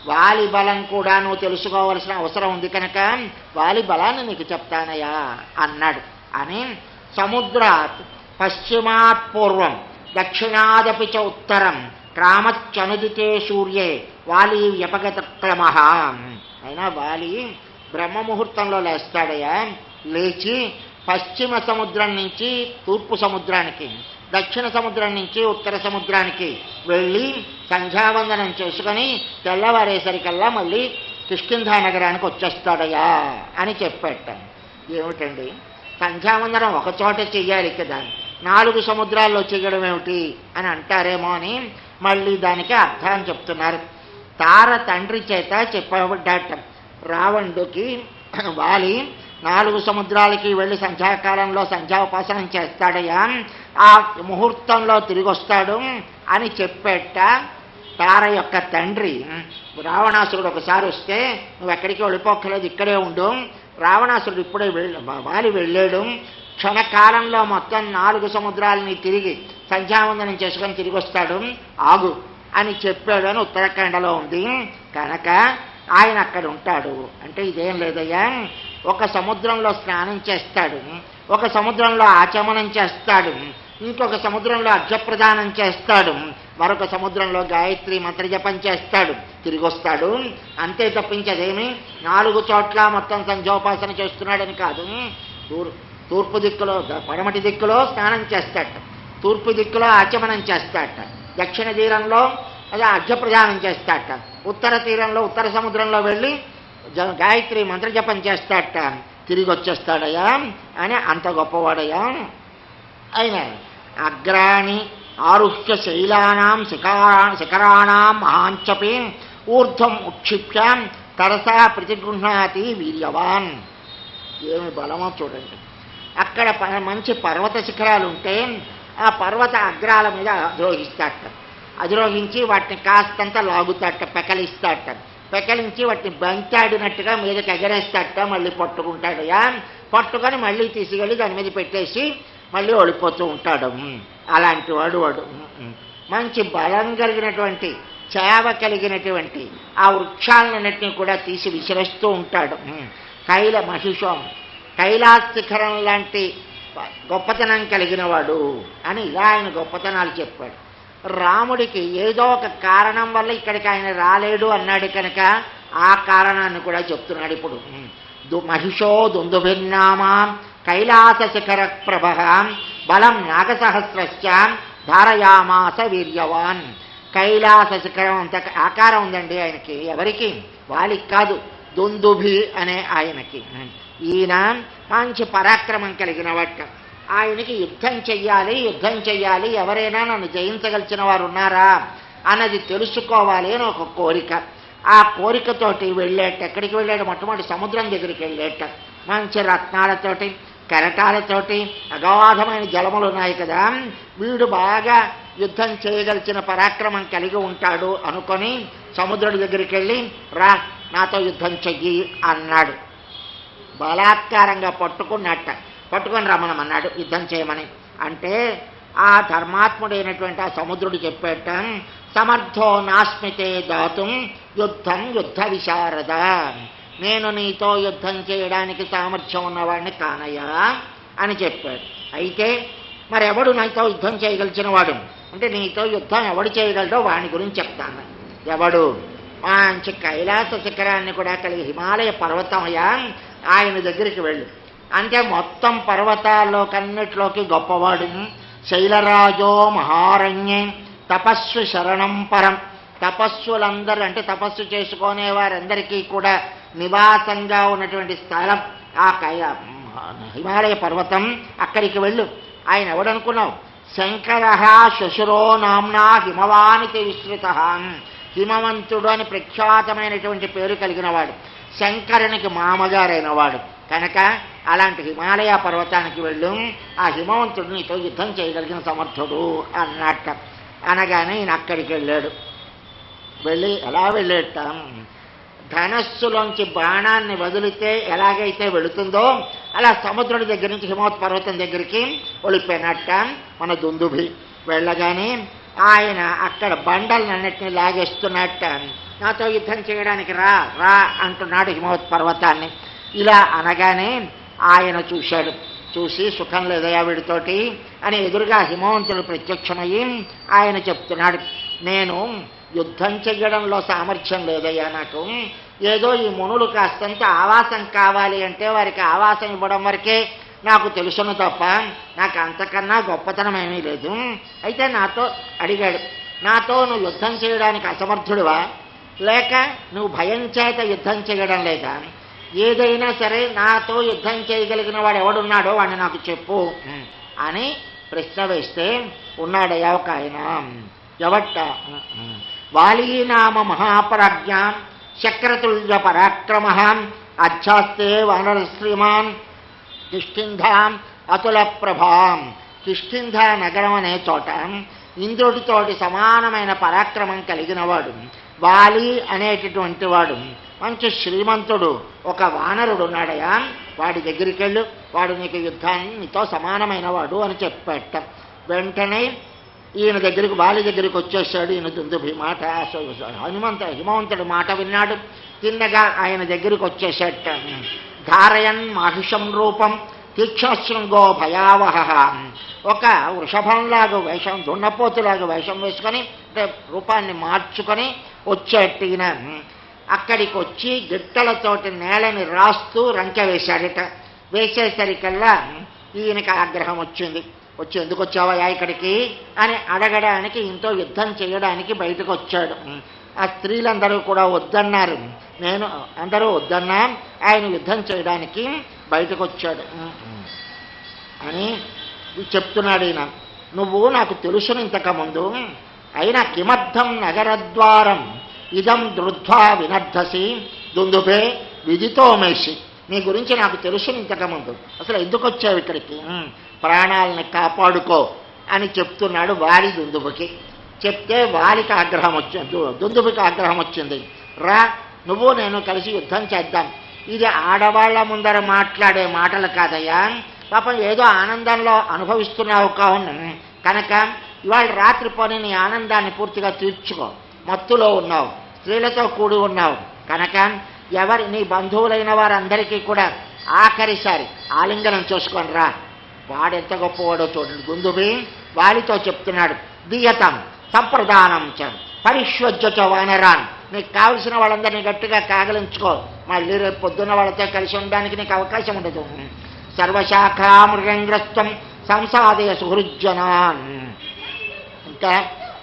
వాలి బలం కూడా నువ్వు తెలుసుకోవలసిన అవసరం ఉంది కనుక వాలి బలాన్ని నీకు చెప్తానయ్యా అన్నాడు అని సముద్రాత్ పశ్చిమాత్ పూర్వం దక్షిణాదపి చ ఉత్తరం క్రామచ్చనుదితే సూర్యే వాలి వ్యపగత క్రమః అయినా వాలి బ్రహ్మముహూర్తంలో లేస్తాడయ్యా లేచి పశ్చిమ సముద్రం నుంచి తూర్పు సముద్రానికి దక్షిణ సముద్రం నుంచి ఉత్తర సముద్రానికి వెళ్ళి సంధ్యావందనం చేసుకొని తెల్లవారేసరికల్లా మళ్ళీ కిష్కింధా నగరానికి వచ్చేస్తాడయ్యా అని చెప్పాట ఏమిటండి సంధ్యావందనం ఒక చోట చెయ్యాలి కదా నాలుగు సముద్రాల్లో చెయ్యడం ఏమిటి అని అంటారేమో అని మళ్ళీ దానికి అర్థాన్ని చెప్తున్నారు తార తండ్రి చేత చెప్పబడ్డాట రావణుడికి వాలి నాలుగు సముద్రాలకి వెళ్ళి సంధ్యాకాలంలో సంధ్యాోపాసనం చేస్తాడయ్యా ఆ ముహూర్తంలో తిరిగి వస్తాడు అని చెప్పేట తార యొక్క తండ్రి రావణాసురుడు ఒకసారి వస్తే నువ్వు ఎక్కడికి వెళ్ళిపోక్కలేదు ఇక్కడే ఉండు రావణాసురుడు ఇప్పుడే వెళ్ళ వాలి వెళ్ళాడు క్షణకాలంలో మొత్తం నాలుగు సముద్రాలని తిరిగి సంధ్యావందనం చేసుకొని తిరిగి వస్తాడు ఆగు అని చెప్పాడు అని ఉత్తరాఖండలో ఉంది కనుక ఆయన అక్కడ ఉంటాడు అంటే ఇదేం లేదయ్యా ఒక సముద్రంలో స్నానం చేస్తాడు ఒక సముద్రంలో ఆచమనం చేస్తాడు ఇంకొక సముద్రంలో అర్ఘ్యప్రదానం చేస్తాడు మరొక సముద్రంలో గాయత్రి మంత్రజపం చేస్తాడు తిరిగి వస్తాడు అంతే తప్పించి అదేమి నాలుగు చోట్ల మొత్తం సంధ్యోపాసన చేస్తున్నాడని కాదు తూర్ తూర్పు దిక్కులో పడమటి దిక్కులో స్నానం చేస్తాడు తూర్పు దిక్కులో ఆచమనం చేస్తాట దక్షిణ తీరంలో అదే అర్ఘ్యప్రదానం చేస్తాట ఉత్తర తీరంలో ఉత్తర సముద్రంలో వెళ్ళి జ- గాయత్రి మంత్రజపం చేస్తాట తిరిగి వచ్చేస్తాడయ్యా అని అంత గొప్పవాడయ్యా అయిన అగ్రాణి ఆరుహ్య శైలానాం శిఖరా శిఖరాణాం మహాంచపి ఊర్ధ్వం ఉక్షిప్య తరసా ప్రతిగృహ్ణాతి వీర్యవాన్ ఏమి బలమో చూడండి అక్కడ ప- మంచి పర్వత శిఖరాలు ఉంటే ఆ పర్వత అగ్రాల మీద అధిరోహిస్తాట అధిరోహించి వాటిని కాస్తంత లాగుతాట పెకలిస్తాట పెకలించి వాటిని బంతాడినట్టుగా మీదకి ఎగరేస్తాట మళ్ళీ పట్టుకుంటాడయా పట్టుకొని మళ్ళీ తీసుకెళ్ళి దాని మీద పెట్టేసి మళ్ళీ ఓడిపోతూ ఉంటాడు ఉమ్. అలాంటి వాడు వాడు ఉమ్, ఉమ్. మంచి బలం కలిగినటువంటి చేవ కలిగినటువంటి ఆ వృక్షాలన్నింటినీ కూడా తీసి విసిరేస్తూ ఉంటాడు ఉమ్. కైల మహిషం కైలాస శిఖరం లాంటి గొప్పతనం కలిగిన వాడు అని ఇలా ఆయన గొప్పతనాలు చెప్పాడు రాముడికి ఏదో ఒక కారణం వల్ల ఇక్కడికి ఆయన రాలేడు అన్నాడు కనుక ఆ కారణాన్ని కూడా చెప్తున్నాడు ఇప్పుడు ఉమ్. దు- మహిషో దుందుభిన్నామా కైలాస శిఖర ప్రభ బలం నాగసహస్రశ్చ ధారయామాస వీర్యవాన్ కైలాస శిఖరం అంత ఆకారం ఉందండి ఆయనకి ఎవరికి వాలికి కాదు దుందుభి అనే ఆయనకి ఈయన మంచి పరాక్రమం కలిగిన వాట ఆయనకి యుద్ధం చెయ్యాలి యుద్ధం చెయ్యాలి ఎవరైనా నన్ను జయించగలిచిన వారు ఉన్నారా అన్నది తెలుసుకోవాలి అని ఒక కోరిక ఆ కోరికతోటి వెళ్ళేట ఎక్కడికి వెళ్ళాడు మొట్టమొదటి సముద్రం దగ్గరికి వెళ్ళేట మంచి రత్నాలతోటి కెరటాలతోటి అగాధమైన జలములు ఉన్నాయి కదా వీడు బాగా యుద్ధం చేయగలిచిన పరాక్రమం కలిగి ఉంటాడు అనుకొని సముద్రుడి దగ్గరికి వెళ్ళి రా నాతో యుద్ధం చెయ్యి అన్నాడు బలాత్కారంగా పట్టుకున్నట్ట పట్టుకొని రమ్మనమన్నాడు యుద్ధం చేయమని అంటే ఆ ధర్మాత్ముడైనటువంటి ఆ సముద్రుడు చెప్పేట సమర్థో నాస్మితే దాతుం యుద్ధం యుద్ధ విశారద నేను నీతో యుద్ధం చేయడానికి సామర్థ్యం ఉన్నవాడిని కానయ్యా అని చెప్పాడు అయితే మరి ఎవడు నాతో యుద్ధం చేయగలిచిన వాడు అంటే నీతో యుద్ధం ఎవడు చేయగలడో వాని గురించి చెప్తాను ఎవడు మంచి కైలాస శిఖరాన్ని కూడా కలిగి హిమాలయ పర్వతమయ్యా ఆయన దగ్గరికి వెళ్ళు అంటే మొత్తం పర్వతాల్లో కన్నిట్లోకి గొప్పవాడు శైలరాజో మహారణ్యే తపస్సు శరణం పరం తపస్సులందరూ అంటే తపస్సు చేసుకునే వారందరికీ కూడా నివాసంగా ఉన్నటువంటి స్థలం ఆ కై హిమాలయ పర్వతం అక్కడికి వెళ్ళు ఆయన ఎవడనుకున్నావు శంకర శశురో నామ్నా హిమవానికి విస్తృత హిమవంతుడు అని ప్రఖ్యాతమైనటువంటి పేరు కలిగిన వాడు శంకరునికి మామగారైన వాడు కనుక అలాంటి హిమాలయ పర్వతానికి వెళ్ళు ఆ హిమవంతుడు నీతో యుద్ధం చేయగలిగిన సమర్థుడు అన్నట్ట అనగానే ఈయన అక్కడికి వెళ్ళాడు వెళ్ళి ఎలా వెళ్ళేటాం ధనస్సులోంచి బాణాన్ని వదిలితే ఎలాగైతే వెళుతుందో అలా సముద్రుడి దగ్గర నుంచి హిమవత్ పర్వతం దగ్గరికి వెళ్ళిపోయినట్ట మన దుందుభి వెళ్ళగానే ఆయన అక్కడ బండలన్నిటిని లాగేస్తున్నట్ట నాతో యుద్ధం చేయడానికి రా రా అంటున్నాడు హిమవత్ పర్వతాన్ని ఇలా అనగానే ఆయన చూశాడు చూసి సుఖం లేదయా వీడితోటి అని ఎదురుగా హిమవంతుడు ప్రత్యక్షమయ్యి ఆయన చెప్తున్నాడు నేను యుద్ధం చెయ్యడంలో సామర్థ్యం లేదయ్యా నాకు ఏదో ఈ మునులు కాస్తంత ఆవాసం కావాలి అంటే వారికి ఆవాసం ఇవ్వడం వరకే నాకు తెలుసును తప్ప నాకు అంతకన్నా గొప్పతనం ఏమీ లేదు అయితే నాతో అడిగాడు నాతో నువ్వు యుద్ధం చేయడానికి అసమర్థుడివా లేక నువ్వు భయం చేత యుద్ధం చేయడం లేదా ఏదైనా సరే నాతో యుద్ధం చేయగలిగిన వాడు ఎవడున్నాడో వాడిని నాకు చెప్పు అని ప్రశ్న వేస్తే ఉన్నాడయ్యా ఒక ఆయన ఎవట్ట వాలీనామ మహాపరాజ్ఞ చక్రతుల్య పరాక్రమ అధ్యాస్తే వానర శ్రీమాన్ కిష్కింధాం అతుల ప్రభాం కిష్కింధ నగరం అనే చోట ఇంద్రుడితోటి సమానమైన పరాక్రమం కలిగినవాడు వాలి అనేటటువంటి వాడు మంచి శ్రీమంతుడు ఒక వానరుడు ఉన్నాడయా వాడి దగ్గరికి వెళ్ళు వాడు నీకు యుద్ధాన్ని నీతో సమానమైన వాడు అని చెప్పాట వెంటనే ఈయన దగ్గరికి వాలి దగ్గరికి వచ్చేసాడు ఈయన దుందుభి మాట హనుమంత హిమవంతుడి మాట విన్నాడు తిన్నగా ఆయన దగ్గరికి వచ్చేసాట ధారయన్ మాహిషం రూపం తీక్షశృంగో భయావహ ఒక వృషభంలాగా వేషం దున్నపోతులాగా వేషం వేసుకొని అంటే రూపాన్ని మార్చుకొని వచ్చేట్టు ఈయన అక్కడికి వచ్చి గిట్టలతోటి నేలని రాస్తూ రంకె వేశాడట వేసేసరికల్లా ఈయనకి ఆగ్రహం వచ్చింది వచ్చి ఎందుకు వచ్చావయ్యా ఇక్కడికి అని అడగడానికి ఇంతో యుద్ధం చేయడానికి బయటకు వచ్చాడు ఆ స్త్రీలందరూ కూడా వద్దన్నారు నేను అందరూ వద్దన్నా ఆయన యుద్ధం చేయడానికి బయటకు వచ్చాడు అని చెప్తున్నాడు ఈయన నువ్వు నాకు తెలుసును ఇంతకుముందు అయినా కిమర్థం నగరద్వారం ఇదం దృధ్వా వినర్ధసి దుందుపే విదితోమేసి నీ గురించి నాకు తెలుసు ఇంతకుముందు అసలు ఎందుకు వచ్చావు ఇక్కడికి ఉమ్, ప్రాణాలని కాపాడుకో అని చెప్తున్నాడు వాలి దుందుబుకి చెప్తే వాలికి ఆగ్రహం వచ్చింది దుందుబుకి ఆగ్రహం వచ్చింది రా నువ్వు నేను కలిసి యుద్ధం చేద్దాం ఇది ఆడవాళ్ల ముందర మాట్లాడే మాటలు కాదయ్యా పాపం ఏదో ఆనందంలో అనుభవిస్తున్నావు కావును కనుక ఇవాళ రాత్రి పోనీ నీ ఆనందాన్ని పూర్తిగా తీర్చుకో మత్తులో ఉన్నావు స్త్రీలతో కూడి ఉన్నావు కనుక ఎవరి నీ బంధువులైన వారందరికీ కూడా ఆఖరిసారి ఆలింగనం చేసుకొని రా వాడెంత గొప్పవాడో చూడండి గుందుబి వాడితో చెప్తున్నాడు దీయతం సంప్రదానం చ పరిశ్వజ్జ చ వానరాన్ నీకు కావలసిన వాళ్ళందరినీ గట్టిగా కాగలించుకో మళ్ళీ రేపు పొద్దున్న వాళ్ళతో కలిసి ఉండడానికి నీకు అవకాశం ఉండదు సర్వశాఖా మృగంగ్రస్తం సంసాదయ సుహృజ్జనాన్ ఇంకా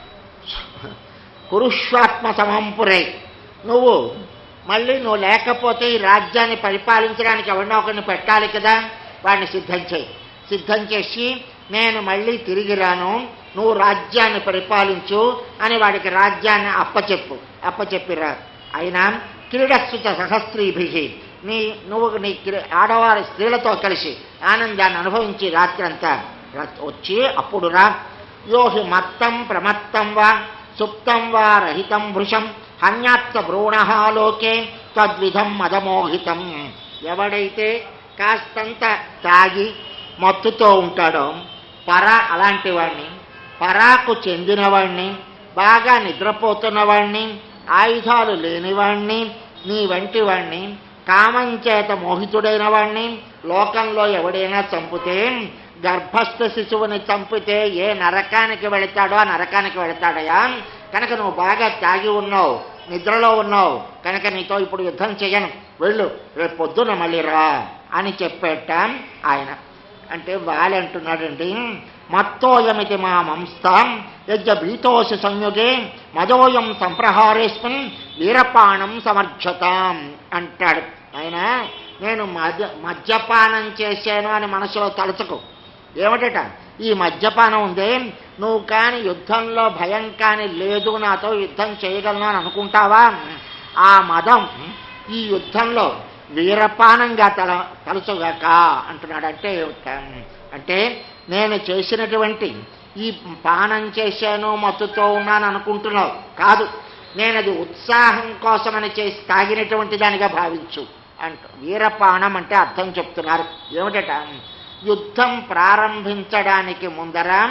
కురుష్వాత్మ సమంపురే నువ్వు మళ్ళీ నువ్వు లేకపోతే ఈ రాజ్యాన్ని పరిపాలించడానికి ఎవరినో ఒకరిని పెట్టాలి కదా వాడిని సిద్ధం చేయి సిద్ధం చేసి నేను మళ్ళీ తిరిగి రాను నువ్వు రాజ్యాన్ని పరిపాలించు అని వాడికి రాజ్యాన్ని అప్పచెప్పు అప్పచెప్పిరా అయినా క్రీడస్సుత సహస్త్రీభి నీ నువ్వు నీ క్రీ- ఆడవారి స్త్రీలతో కలిసి ఆనందాన్ని అనుభవించి రాత్రంతా రా- వచ్చి అప్పుడు రా యోహి మత్తం ప్రమత్తం వా సుప్తం వా రహితం భృశం హన్యాత్త భ్రూణలోకే తద్విధం మదమోహితం ఎవడైతే కాస్తంత తాగి మత్తుతో ఉంటాడో పర అలాంటి వాడిని పరాకు చెందినవాణ్ణి బాగా నిద్రపోతున్నవాణ్ణి ఆయుధాలు లేనివాణ్ణి నీ వంటి వాణ్ణి కామం చేత మోహితుడైన వాణ్ణి లోకంలో ఎవడైనా చంపితే గర్భస్థ శిశువుని చంపితే ఏ నరకానికి వెళతాడో ఆ నరకానికి వెళతాడయా కనుక నువ్వు బాగా తాగి ఉన్నావు నిద్రలో ఉన్నావు కనుక నీతో ఇప్పుడు యుద్ధం చేయను వెళ్ళు రేపు పొద్దున మళ్ళీ రా అని చెప్పేట ఆయన అంటే వాలి అంటున్నాడండి మత్తోయమితి మా మంస్తాం యజ్ఞ భీతోసి సంయుగే మదోయం సంప్రహారేస్మిన్ వీరపాణం సమర్థతాం అంటాడు ఆయన నేను మద్య మద్యపానం చేశాను అని మనసులో తలుచుకో ఏమిటట ఈ మద్యపానం ఉందే నువ్వు కాని యుద్ధంలో భయం కాని లేదు నాతో యుద్ధం చేయగలను అని అనుకుంటావా ఆ మదం ఈ యుద్ధంలో వీరపానంగా తల తలుచుగాక అంటున్నాడు అంటే ఏమిట? అంటే నేను చేసినటువంటి ఈ పానం చేశాను మత్తుతో ఉన్నాను అనుకుంటున్నావు కాదు నేను అది ఉత్సాహం కోసమని చేసి తాగినటువంటి దానిగా భావించు అంటూ వీరపానం అంటే అర్థం చెప్తున్నారు ఏమిటట యుద్ధం ప్రారంభించడానికి ముందర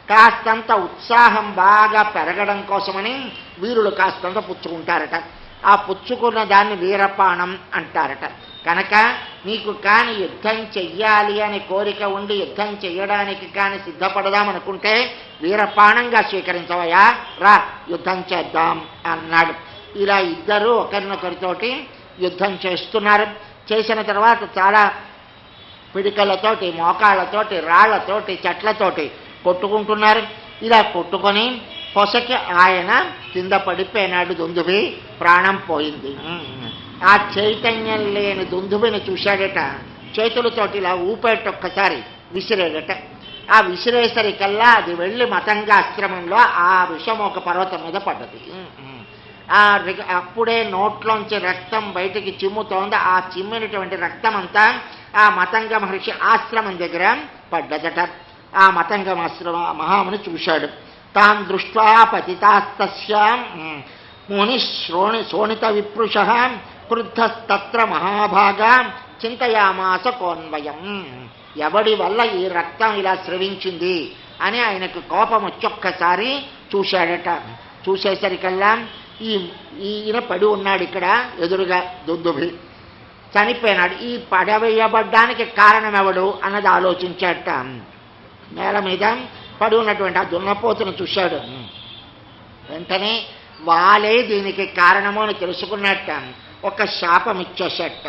కాస్తంత ఉత్సాహం బాగా పెరగడం కోసమని వీరులు కాస్తంత పుచ్చుకుంటారట ఆ పుచ్చుకున్న దాన్ని వీరపాణం అంటారట కనుక నీకు కాని యుద్ధం చెయ్యాలి అనే కోరిక ఉండి యుద్ధం చెయ్యడానికి కాని సిద్ధపడదామనుకుంటే వీరపాణంగా స్వీకరించవయా రా యుద్ధం చేద్దాం అన్నాడు ఇలా ఇద్దరు ఒకరినొకరితోటి యుద్ధం చేస్తున్నారు చేసిన తర్వాత చాలా పిడికలతోటి మోకాళ్ళతోటి రాళ్లతోటి చెట్లతోటి కొట్టుకుంటున్నారు ఇలా కొట్టుకొని పొసకి ఆయన కింద పడిపోయినాడు దుందుబి ప్రాణం పోయింది ఆ చైతన్యం లేని దుందుబిని చూశాడట చేతులతోటి ఇలా ఊపేట ఒక్కసారి విసిరేడట ఆ విసిరేసరికల్లా అది వెళ్ళి మతంగాశ్రమంలో ఆ విషం ఒక పర్వతం మీద పడ్డది ఆ రి- అప్పుడే నోట్లోంచి రక్తం బయటికి చిమ్ముతోంది ఆ చిమ్మినటువంటి రక్తం అంతా ఆ మతంగ మహర్షి ఆశ్రమం దగ్గర పడ్డదట ఆ మతంగ ఆశ్రమ మహాముని చూశాడు తాన్ దృష్ట్వా పతితాస్తస్యాం ముని శ్రోణి శోణిత విప్రుష క్రుద్ధస్తత్ర మహాభాగా చింతయామాస కోన్వయం ఎవడి వల్ల ఈ రక్తం ఇలా స్రవించింది అని ఆయనకు కోపం వచ్చొక్కసారి చూశాడట చూసేసరికల్లా ఈ ఈయన పడి ఉన్నాడు ఇక్కడ ఎదురుగా దుందుభి చనిపోయినాడు ఈ పడవేయబడ్డానికి కారణం ఎవడు అన్నది ఆలోచించాట నేల మీద పడి ఉన్నటువంటి ఆ దున్నపోతును చూశాడు వెంటనే వాలే దీనికి కారణము అని తెలుసుకున్నట్ట ఒక శాపం ఇచ్చేసట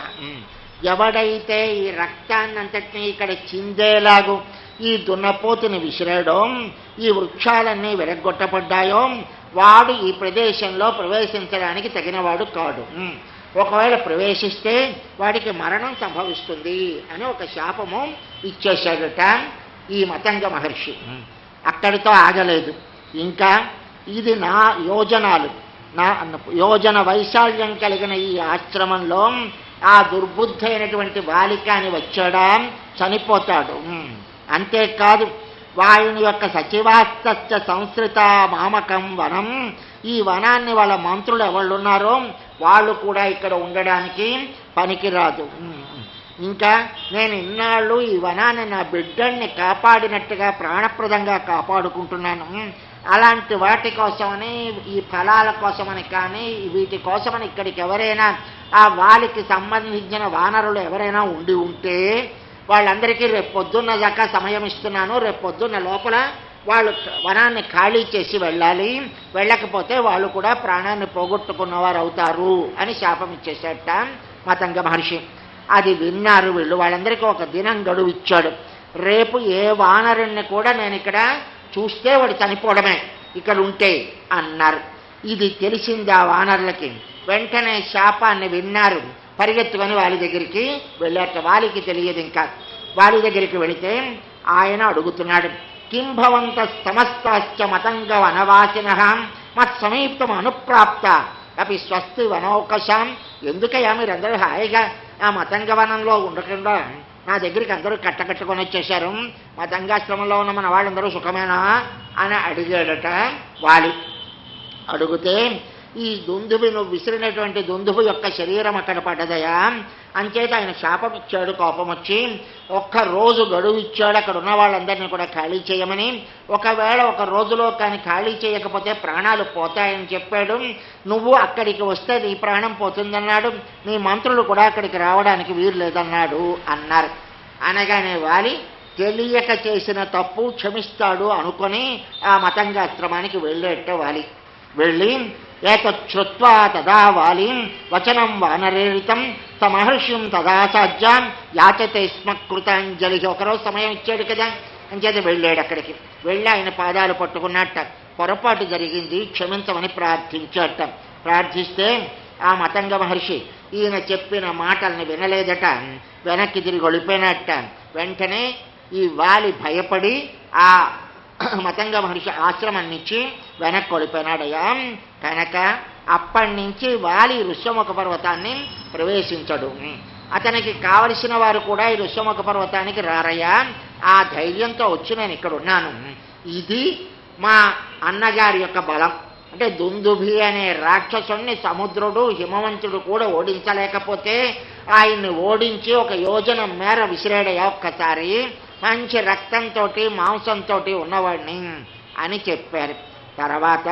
ఎవడైతే ఈ రక్తాన్నంతటినీ ఇక్కడ చిందేలాగు ఈ దున్నపోతుని విసిరాడో ఈ వృక్షాలన్నీ విరగొట్టబడ్డాయో వాడు ఈ ప్రదేశంలో ప్రవేశించడానికి తగినవాడు కాడు ఉమ్. ఒకవేళ ప్రవేశిస్తే వాడికి మరణం సంభవిస్తుంది అని ఒక శాపము ఇచ్చేశాడట ఈ మతంగ మహర్షి ఉమ్. అక్కడితో ఆగలేదు ఇంకా ఇది నా యోజనాలు నా యోజన వైశాల్యం కలిగిన ఈ ఆశ్రమంలో ఆ దుర్బుద్ధైనటువంటి బాలికాని వచ్చాడా చనిపోతాడు ఉమ్. అంతేకాదు వాయుని యొక్క సచివాస్తస్య సంస్కృత మామకం వనం ఈ వనాన్ని వాళ్ళ మంత్రులు ఎవళ్ళున్నారో వాళ్ళు కూడా ఇక్కడ ఉండడానికి పనికిరాదు ఉమ్. ఇంకా నేను ఇన్నాళ్ళు ఈ వనాన్ని నా బిడ్డల్ని కాపాడినట్టుగా ప్రాణప్రదంగా కాపాడుకుంటున్నాను ఉమ్. అలాంటి వాటి కోసమని ఈ ఫలాల కోసమని కానీ వీటి కోసమని ఇక్కడికి ఎవరైనా ఆ వాలికి సంబంధించిన వానరులు ఎవరైనా ఉండి ఉంటే వాళ్ళందరికీ రేపు పొద్దున్న దాకా సమయం ఇస్తున్నాను రేపు పొద్దున్న లోపల వాళ్ళు వనాన్ని ఖాళీ చేసి వెళ్ళాలి వెళ్ళకపోతే వాళ్ళు కూడా ప్రాణాన్ని పోగొట్టుకున్నవారు అవుతారు అని శాపం ఇచ్చేసేట మతంగ మహర్షి అది విన్నారు వీళ్ళు వాళ్ళందరికీ ఒక దినం గడువు ఇచ్చాడు రేపు ఏ వానరుణ్ణి కూడా నేను ఇక్కడ చూస్తే వాడు చనిపోవడమే ఇక్కడ ఉంటే అన్నారు ఇది తెలిసింది ఆ వానరులకి వెంటనే శాపాన్ని విన్నారు పరిగెత్తుకొని వాళ్ళ దగ్గరికి వెళ్ళాక వాళ్ళకి తెలియదు ఇంకా వాళ్ళ దగ్గరికి వెళితే ఆయన అడుగుతున్నాడు కిం భవంత సమస్తాశ్చ మతంగ వనవాసిన మత్సమీప్తం అనుప్రాప్త అవి స్వస్తి వనౌకశాం ఎందుకయ్యా మీరందరూ హాయిగా ఆ మతంగ వనంలో ఉండకుండా నా దగ్గరికి అందరూ కట్టకట్టుకొని వచ్చేశారు మతంగాశ్రమంలో ఉన్న మన వాళ్ళందరూ సుఖమేనా అని అడిగాడట వాలి అడిగితే ఈ దుందుబి నువ్వు విసిరినటువంటి దుందుబు యొక్క శరీరం అక్కడ పడ్డదయా అంచేత ఆయన శాపం ఇచ్చాడు కోపం వచ్చి ఒక్క రోజు గడువు ఇచ్చాడు అక్కడ ఉన్న వాళ్ళందరినీ కూడా ఖాళీ చేయమని ఒకవేళ ఒక రోజులో కానీ ఖాళీ చేయకపోతే ప్రాణాలు పోతాయని చెప్పాడు నువ్వు అక్కడికి వస్తే నీ ప్రాణం పోతుందన్నాడు నీ మంత్రులు కూడా అక్కడికి రావడానికి వీలు లేదన్నాడు అన్నారు అనగానే వాలి తెలియక చేసిన తప్పు క్షమిస్తాడు అనుకొని ఆ మతంగాశ్రమానికి వెళ్ళేట వాలి వెళ్ళి ఏతచ్చుత్వా తదా వాలిం వచనం వానరేరితం స మహర్షిం తదా సాధ్యాం యాచతే స్మ కృతాంజలి ఒకరోజు సమయం ఇచ్చాడు కదా అంచేత వెళ్ళాడు అక్కడికి వెళ్ళి ఆయన పాదాలు పట్టుకున్నట్ట పొరపాటు జరిగింది క్షమించమని ప్రార్థించాట ప్రార్థిస్తే ఆ మతంగ మహర్షి ఈయన చెప్పిన మాటల్ని వినలేదట వెనక్కి తిరిగి ఒడిపోయినట్ట వెంటనే ఈ వాలి భయపడి ఆ మతంగ మహర్షి ఆశ్రమం నుంచి వెనక్కి వెళ్ళిపోయినాడయ్యా కనుక అప్పటి నుంచి వాలి ఋష్యముఖ పర్వతాన్ని ప్రవేశించడు అతనికి కావలసిన వారు కూడా ఈ ఋష్యముఖ పర్వతానికి రారయ్యా ఆ ధైర్యంతో వచ్చి నేను ఇక్కడ ఉన్నాను ఇది మా అన్నగారి యొక్క బలం అంటే దుందుభి అనే రాక్షసుణ్ణి సముద్రుడు హిమవంతుడు కూడా ఓడించలేకపోతే ఆయన్ని ఓడించి ఒక యోజన మేర విసిరాడయ్యా ఒక్కసారి మంచి రక్తంతో మాంసంతో ఉన్నవాడిని అని చెప్పారు తర్వాత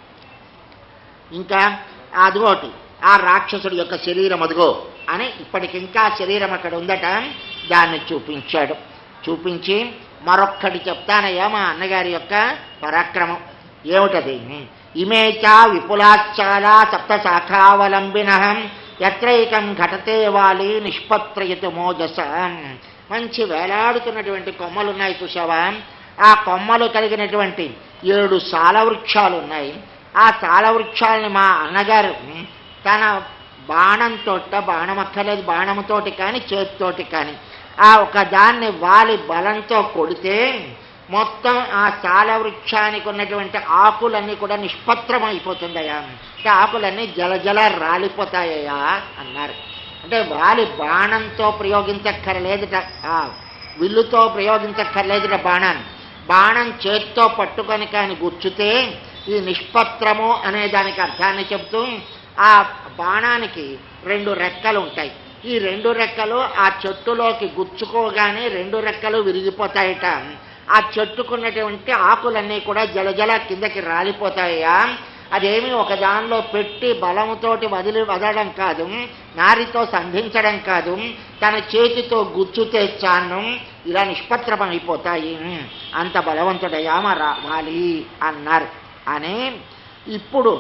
ఇంకా అదిగోటి ఆ రాక్షసుడి యొక్క శరీరం అదిగో అని ఇప్పటికింకా శరీరం అక్కడ ఉందట దాన్ని చూపించాడు చూపించి మరొక్కటి చెప్తానయ్యా మా అన్నగారి యొక్క పరాక్రమం ఏమిటది ఇమే చ విపులాచాలా సప్త శాఖావలంబిన ఎత్రైకం ఘటతే వాలి నిష్పత్రయతు మోజస మంచి వేలాడుతున్నటువంటి కొమ్మలు ఉన్నాయి చూసావా ఆ కొమ్మలు కలిగినటువంటి ఏడు సాల వృక్షాలు ఉన్నాయి ఆ సాల వృక్షాలని మా అన్నగారు తన బాణంతో బాణం అక్కర్లేదు బాణంతోటి కానీ చేతితోటి కానీ ఆ ఒక దాన్ని వాలి బలంతో కొడితే మొత్తం ఆ సాల వృక్షానికి ఉన్నటువంటి ఆకులన్నీ కూడా నిష్పత్రం అయిపోతుందయ్యా అంటే ఆకులన్నీ జలజల రాలిపోతాయ్యా అన్నారు అంటే వాలి బాణంతో ప్రయోగించక్కర్లేదుట ఆ విల్లుతో ప్రయోగించక్కర్లేదుట బాణాన్ని బాణం చేత్తో పట్టుకొని కానీ గుర్చుతే ఈ నిష్పత్రము అనే దానికి అర్థాన్ని చెప్తూ ఆ బాణానికి రెండు రెక్కలు ఉంటాయి ఈ రెండు రెక్కలు ఆ చెట్టులోకి గుచ్చుకోగానే రెండు రెక్కలు విరిగిపోతాయట ఆ చెట్టుకున్నటువంటి ఆకులన్నీ కూడా జలజల కిందకి రాలిపోతాయా అదేమి ఒక దానిలో పెట్టి బలముతోటి వదిలి వదలడం కాదు నారితో సంధించడం కాదు తన చేతితో గుచ్చుతే చాను ఇలా నిష్పత్రమైపోతాయి అంత బలవంతుడయ్యా మా రావాలి అన్నారు అని ఇప్పుడు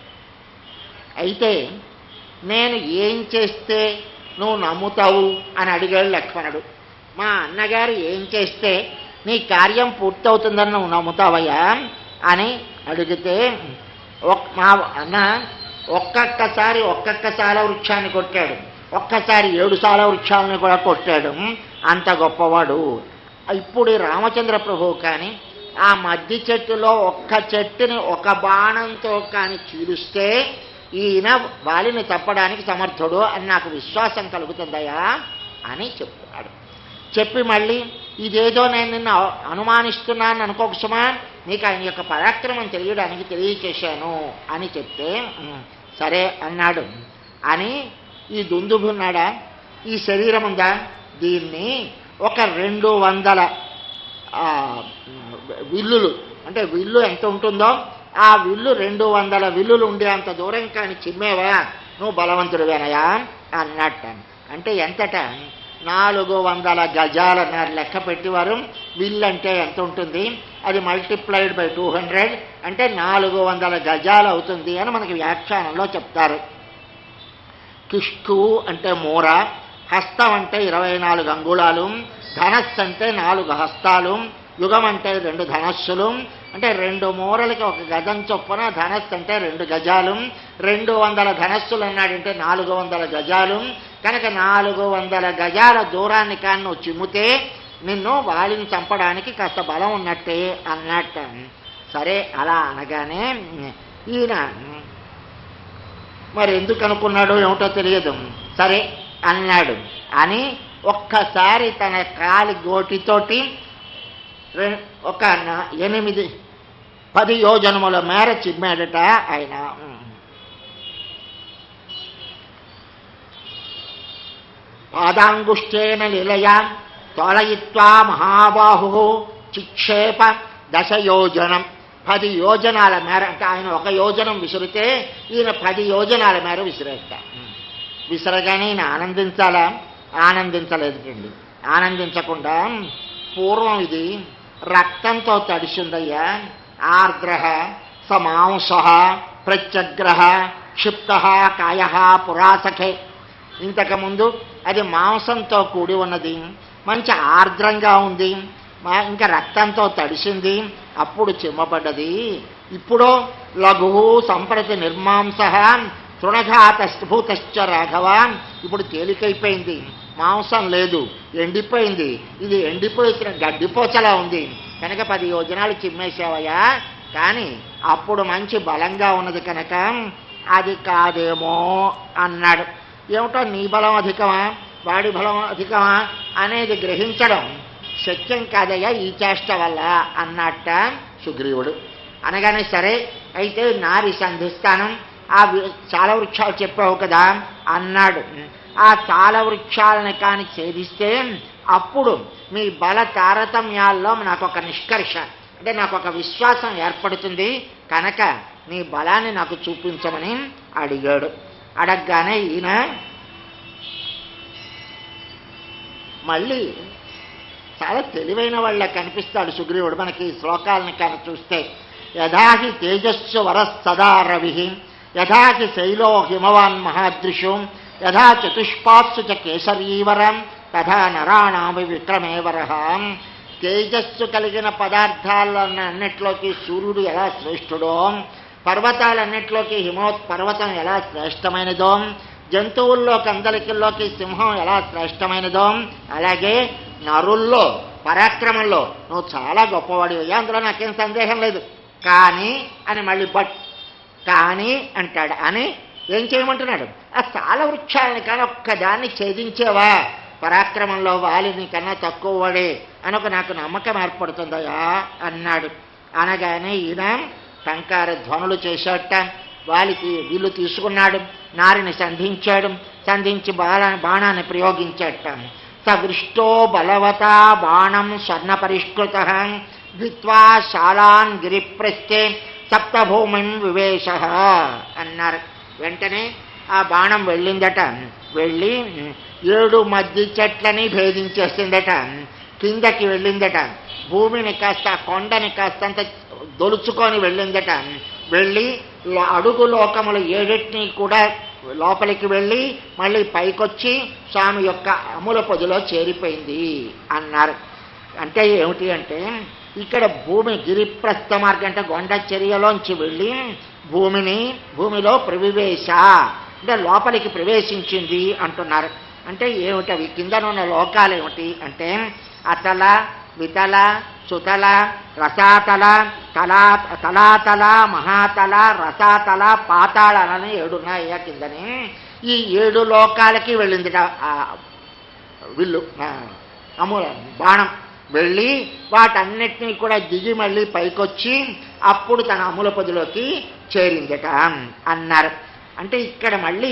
అయితే నేను ఏం చేస్తే నువ్వు నమ్ముతావు అని అడిగాడు లక్ష్మణుడు మా అన్నగారు ఏం చేస్తే నీ కార్యం పూర్తవుతుందని నువ్వు నమ్ముతావయ్యా అని అడిగితే ఒక్- మా అన్న ఒక్కొక్కసారి ఒక్కొక్క సాల వృక్షాన్ని కొట్టాడు ఒక్కసారి ఏడు సాల వృక్షాలను కూడా కొట్టాడు అంత గొప్పవాడు ఇప్పుడు ఈ రామచంద్ర ప్రభువు కానీ ఆ మద్ది చెట్టులో ఒక్క చెట్టుని ఒక బాణంతో కానీ చీలుస్తే ఈయన వాలిని తప్పడానికి సమర్థుడు అని నాకు విశ్వాసం కలుగుతుందయ్యా అని చెప్తున్నాడు చెప్పి మళ్ళీ ఇదేదో నేను నిన్ను అనుమానిస్తున్నాను అనుకోక సుమా నీకు ఆయన యొక్క పరాక్రమం తెలియడానికి తెలియచేశాను అని చెప్తే "ఉమ్, సరే అన్నాడు అని ఈ దుందుబున్నాడా ఈ శరీరం ఉందా దీన్ని ఒక రెండు వందల ఆ, విల్లులు అంటే విల్లు ఎంత ఉంటుందో ఆ విల్లు రెండు వందల విల్లులు ఉండే అంత దూరం కానీ చిమ్మేవా నువ్వు బలవంతుడివేనయా అన్నట్టు అంటే ఎంతట నాలుగు వందల గజాల లెక్క పెట్టేవారు విల్లు అంటే ఎంత ఉంటుంది అది మల్టిప్లైడ్ బై టూ హండ్రెడ్ అంటే నాలుగు వందల గజాలు అవుతుంది అని మనకి వ్యాఖ్యానంలో చెప్తారు కిష్కు అంటే మూర హస్తం అంటే ఇరవై నాలుగు అంగుళాలు ధనస్సు అంటే నాలుగు హస్తాలు యుగం అంటే రెండు ధనస్సులు అంటే రెండు మూరలకి ఒక గజం చొప్పున ధనస్సు అంటే రెండు గజాలు రెండు వందల ధనస్సులు అన్నాడంటే నాలుగు వందల గజాలు కనుక నాలుగు వందల గజాల దూరాన్ని కానీ నువ్వు చిమ్మితే నిన్ను వాలిని చంపడానికి కాస్త బలం ఉన్నట్టే అన్నట్టు సరే అలా అనగానే ఈయన మరి ఎందుకు అనుకున్నాడో ఏమిటో తెలియదు సరే అన్నాడు అని ఒక్కసారి తన కాలి గోటితోటి రె- ఒక న- ఎనిమిది పది యోజనముల మేర చిమ్మాడట ఆయన పాదాంగుష్టేన లీలయా తొలయిత్వా మహాబాహు చిక్షేప దశ యోజనం పది యోజనాల మేర అంటే ఆయన ఒక యోజనం విసిరితే ఈయన పది యోజనాల మేర విసిరేస్తా విసరగానే ఈయన ఆనందించాలా ఆనందించలేదండి ఆనందించకుండా పూర్వం ఇది రక్తంతో తడిసిందయ్యా ఆర్ద్ర సమాంస ప్రత్యగ్రహ క్షిప్త కాయ పురాసఖే ఇంతకుముందు అది మాంసంతో కూడి ఉన్నది మంచి ఆర్ద్రంగా ఉంది మా ఇంకా రక్తంతో తడిసింది అప్పుడు చిమ్మబడ్డది ఇప్పుడు లఘు సంప్రతి నిర్మాంస తృణఘాతభూతశ్చ రాఘవ ఇప్పుడు తేలికైపోయింది మాంసం లేదు ఎండిపోయింది ఇది ఎండిపోయిన గడ్డిపోచలా ఉంది కనుక పది యోజనాలు చిమ్మేసావయ్యా కానీ అప్పుడు మంచి బలంగా ఉన్నది కనుక అది కాదేమో అన్నాడు ఏమిటో నీ బలం అధికమా వాడి బలం అధికమా అనేది గ్రహించడం శక్యం కాదయ్యా ఈ చేష్ట వల్ల అన్నట్ట సుగ్రీవుడు అనగానే సరే అయితే నారి సంధిస్తాను ఆ వి- చాలా వృక్షాలు చెప్పావు కదా అన్నాడు ఆ చాలా వృక్షాలను కాని ఛేదిస్తే అప్పుడు మీ బల తారతమ్యాల్లో నాకు ఒక నిష్కర్ష అంటే నాకు ఒక విశ్వాసం ఏర్పడుతుంది కనుక నీ బలాన్ని నాకు చూపించమని అడిగాడు అడగగానే ఈయన మళ్ళీ చాలా తెలివైన వాళ్ళ కనిపిస్తాడు సుగ్రీవుడు మనకి ఈ శ్లోకాలని కానీ చూస్తే యథాహి తేజస్సు వర సదా రవి యథాకి శైలో హిమవాన్ మహాదృశు యథా చతుష్పాత్సు చ కేసరీవరం తథా నరాణామి విక్రమేవర తేజస్సు కలిగిన పదార్థాలన్నిట్లోకి సూర్యుడు ఎలా శ్రేష్ఠుడో పర్వతాలన్నిట్లోకి హిమోత్ పర్వతం ఎలా శ్రేష్టమైనదో జంతువుల్లో కందలికల్లోకి సింహం ఎలా శ్రేష్టమైనదో అలాగే నరుల్లో పరాక్రమంలో నువ్వు చాలా గొప్పవాడివయ్యా అందులో నాకేం సందేహం లేదు కానీ అని మళ్ళీ బట్ కానీ అంటాడు అని ఏం చేయమంటున్నాడు ఆ సాల వృక్షాలని కానీ ఒక్కదాన్ని ఛేదించేవా పరాక్రమంలో వాలిని కన్నా తక్కువ వాడే అని ఒక నాకు నమ్మకం ఏర్పడుతుందయా అన్నాడు అనగానే ఈయన టంకార ధ్వనులు చేశాట వాలికి వీళ్ళు తీసుకున్నాడు నారిని సంధించాడు సంధించి బాణ బాణాన్ని ప్రయోగించాట సవృష్టో బలవతా బాణం స్వర్ణ పరిష్కృత భిత్వా శాలాన్ గిరిప్రస్థే సప్తభూమిం వివేశ అన్నారు వెంటనే ఆ బాణం వెళ్ళిందట వెళ్ళి ఏడు మధ్య చెట్లని భేదించేసిందట కిందకి వెళ్ళిందట భూమిని కాస్త ఆ కొండని కాస్తంత దొలుచుకొని వెళ్ళిందట వెళ్ళి లో- అడుగు లోకములు ఏడింటిని కూడా లోపలికి వెళ్ళి మళ్ళీ పైకొచ్చి స్వామి యొక్క అముల పొదిలో చేరిపోయింది అన్నారు అంటే ఏమిటి అంటే ఇక్కడ భూమి గిరిప్రస్థ మార్గం అంటే గొండ చర్యలోంచి వెళ్ళి భూమిని భూమిలో ప్రవివేశ అంటే లోపలికి ప్రవేశించింది అంటున్నారు అంటే ఏమిటి అవి కిందనున్న లోకాలు ఏమిటి అంటే అతల వితల సుతల రసాతల తలా తలాతల మహాతల రసాతల పాతాళ అని ఏడున్నాయ్యా కిందని ఈ ఏడు లోకాలకి వెళ్ళింది విల్లు ఆ, అమూల బాణం వెళ్ళి వాటన్నిటినీ కూడా దిగి మళ్ళీ పైకొచ్చి అప్పుడు తన అమూల పదిలోకి చేరిందట అన్నారు అంటే ఇక్కడ మళ్ళీ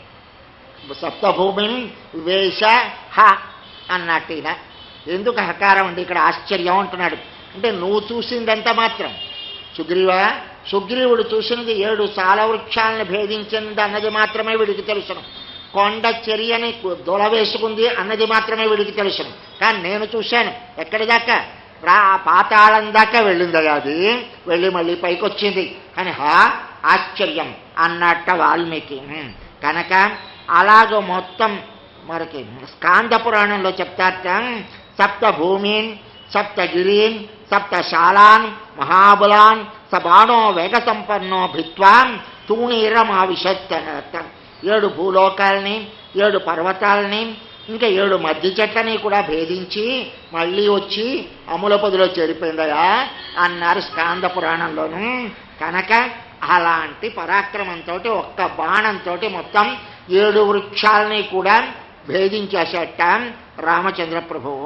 సప్తభూమి వేష హ అన్నట్టు ఈయన ఎందుకు హకారం అండి ఇక్కడ ఆశ్చర్యం అంటున్నాడు అంటే నువ్వు చూసిందంత మాత్రం సుగ్రీవ సుగ్రీవుడు చూసినది ఏడు సాల వృక్షాలను భేదించింది అన్నది మాత్రమే వీడికి తెలుసును కొండ చర్యని దొల వేసుకుంది అన్నది మాత్రమే వీడికి తెలుసును కానీ నేను చూశాను ఎక్కడి దాకా రా పాతాళం దాకా వెళ్ళింది అది వెళ్ళి మళ్ళీ పైకి వచ్చింది కానీ హా ఆశ్చర్యం అన్నట్ట వాల్మీకి ఉమ్. కనుక అలాగ మొత్తం మనకి స్కాంద పురాణంలో చెప్తారట సప్త భూమిన్ సప్త గిరీన్ సప్త శాలాన్ మహాబలాన్ సబాణో వేగ సంపన్నో భిత్వాన్ తూణీరమావిశత్ ఏడు భూలోకాలని ఏడు పర్వతాలని ఇంకా ఏడు మధ్య చెట్లని కూడా భేదించి మళ్ళీ వచ్చి అముల పొదిలో చేరిపోయిందయా అన్నారు స్కాంద పురాణంలోను కనుక అలాంటి పరాక్రమంతో ఒక్క బాణంతో మొత్తం ఏడు వృక్షాలని కూడా భేదించేసేట రామచంద్ర ప్రభువు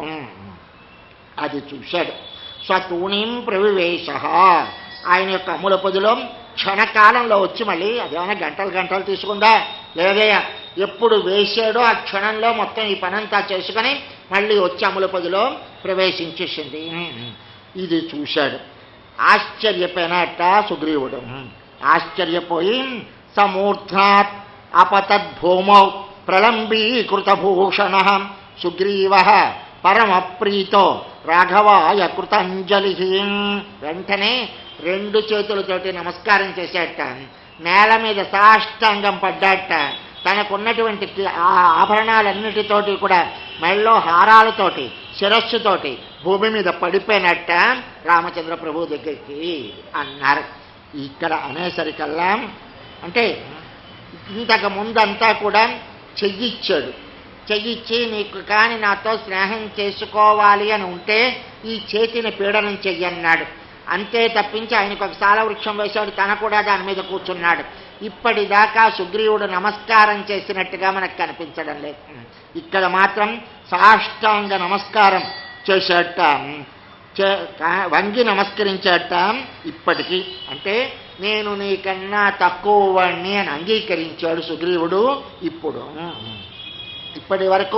అది చూశాడు స్వతూణిం ప్రవివేశ ఆయన యొక్క అమ్ముల పొదిలో క్షణకాలంలో వచ్చి మళ్ళీ అదేమైనా గంటలు గంటలు తీసుకుందా లేదయ్యా ఎప్పుడు వేసాడో ఆ క్షణంలో మొత్తం ఈ పనంతా చేసుకొని మళ్ళీ వచ్చి అమ్ముల పొదిలో ప్రవేశించేసింది ఇది చూశాడు ఆశ్చర్యపోయినట్ట సుగ్రీవుడు ఆశ్చర్యపోయి సమూర్ధాత్ అపతద్భూమౌ ప్రలంబీకృత భూషణ సుగ్రీవ పరమప్రీతో రాఘవాయ కృతాంజలి వెంటనే రెండు చేతులతోటి నమస్కారం చేశాట నేల మీద సాష్టాంగం పడ్డాట తనకున్నటువంటి ఆ ఆభరణాలన్నిటితోటి కూడా మెళ్ళో హారాలతోటి శిరస్సుతోటి భూమి మీద పడిపోయినట్ట రామచంద్ర ప్రభు దగ్గరికి అన్నారు ఇక్కడ అనేసరికల్లా అంటే ఇంతకు ముందంతా కూడా చెయ్యిచ్చాడు చెయ్యిచ్చి నీకు కానీ నాతో స్నేహం చేసుకోవాలి అని ఉంటే ఈ చేతిని పీడనం చెయ్యన్నాడు అంతే తప్పించి ఆయనకు ఒక సాల వృక్షం వేశాడు తన కూడా దాని మీద కూర్చున్నాడు ఇప్పటిదాకా సుగ్రీవుడు నమస్కారం చేసినట్టుగా మనకు కనిపించడం లేదు ఇక్కడ మాత్రం సాష్టాంగ నమస్కారం చేశాట చే- కా- వంగి నమస్కరించాట ఇప్పటికీ అంటే నేను నీకన్నా తక్కువ వాణ్ణి అని అంగీకరించాడు సుగ్రీవుడు ఇప్పుడు ఇప్పటి వరకు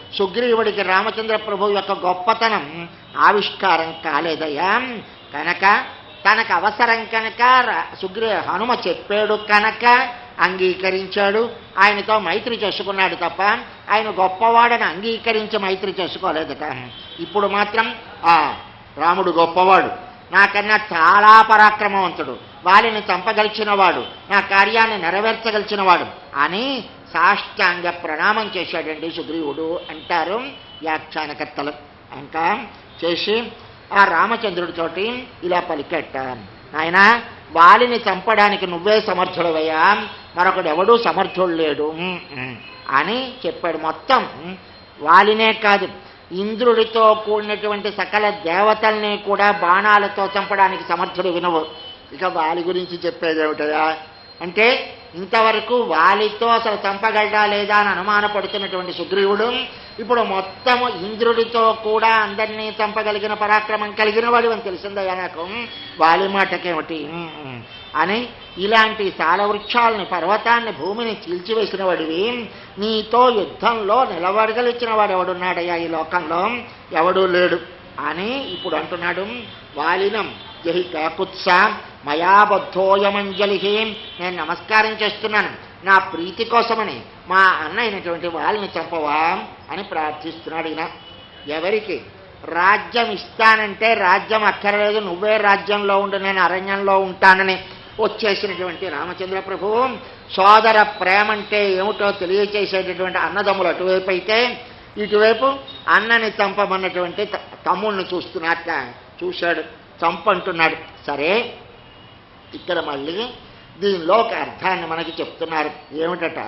సుగ్రీవుడికి రామచంద్ర ప్రభు యొక్క గొప్పతనం ఆవిష్కారం కాలేదయ్యా కనుక తనకు అవసరం కనుక రా- సుగ్రీ హనుమ చెప్పాడు కనుక అంగీకరించాడు ఆయనతో మైత్రి చేసుకున్నాడు తప్ప ఆయన గొప్పవాడని అంగీకరించి మైత్రి చేసుకోలేదట ఇప్పుడు మాత్రం ఆ రాముడు గొప్పవాడు నాకన్నా చాలా పరాక్రమవంతుడు వారిని చంపగలిచినవాడు నా కార్యాన్ని నెరవేర్చగలిచినవాడు అని సాష్టాంగ ప్రణామం చేశాడండి సుగ్రీవుడు అంటారు వ్యాఖ్యానకర్తలు ఇంకా చేసి ఆ రామచంద్రుడితోటి ఇలా పలికెట్ట ఆయన వాలిని చంపడానికి నువ్వే సమర్థుడవయ్యా మరొకడు ఎవడూ సమర్థుడు లేడు ఉమ్, ఉమ్, అని చెప్పాడు మొత్తం ఉమ్, వాలినే కాదు ఇంద్రుడితో కూడినటువంటి సకల దేవతల్ని కూడా బాణాలతో చంపడానికి సమర్థుడు వినవు ఇక వాలి గురించి చెప్పేది ఏమిటయా అంటే ఇంతవరకు వాలితో అసలు చంపగలడా లేదా అని అనుమానపడుతున్నటువంటి సుగ్రీవుడు ఇప్పుడు మొత్తము ఇంద్రుడితో కూడా అందరినీ చంపగలిగిన పరాక్రమం కలిగిన వాడు అని తెలిసిందయ్యా నాకు వాలి మాటకేమిటి ఉమ్, ఉమ్. అని ఇలాంటి సాలవృక్షాలని పర్వతాన్ని భూమిని చీల్చివేసిన వాడివి నీతో యుద్ధంలో నిలబడగలిచిన వాడు ఎవడున్నాడయ్యా ఈ లోకంలో ఎవడూ లేడు అని ఇప్పుడు అంటున్నాడు వాలినం జహి కాకుత్స మయాబద్ధోయమంజలి నేను నమస్కారం చేస్తున్నాను నా ప్రీతి కోసమని మా అన్న అయినటువంటి వాళ్ళని చంపవా అని ప్రార్థిస్తున్నాడు ఈయన ఎవరికి రాజ్యం ఇస్తానంటే రాజ్యం అక్కర్లేదు నువ్వే రాజ్యంలో ఉండు నేను అరణ్యంలో ఉంటానని వచ్చేసినటువంటి రామచంద్ర ప్రభు సోదర ప్రేమ అంటే ఏమిటో తెలియచేసేటటువంటి అన్నదమ్ములు అటువైపు అయితే ఇటువైపు అన్నని చంపమన్నటువంటి త- తమ్ముడిని చూస్తున్నట్ట చూశాడు చంపంటున్నాడు సరే ఇక్కడ మళ్ళీ దీనిలో ఒక అర్థాన్ని మనకి చెప్తున్నారు ఏమిటట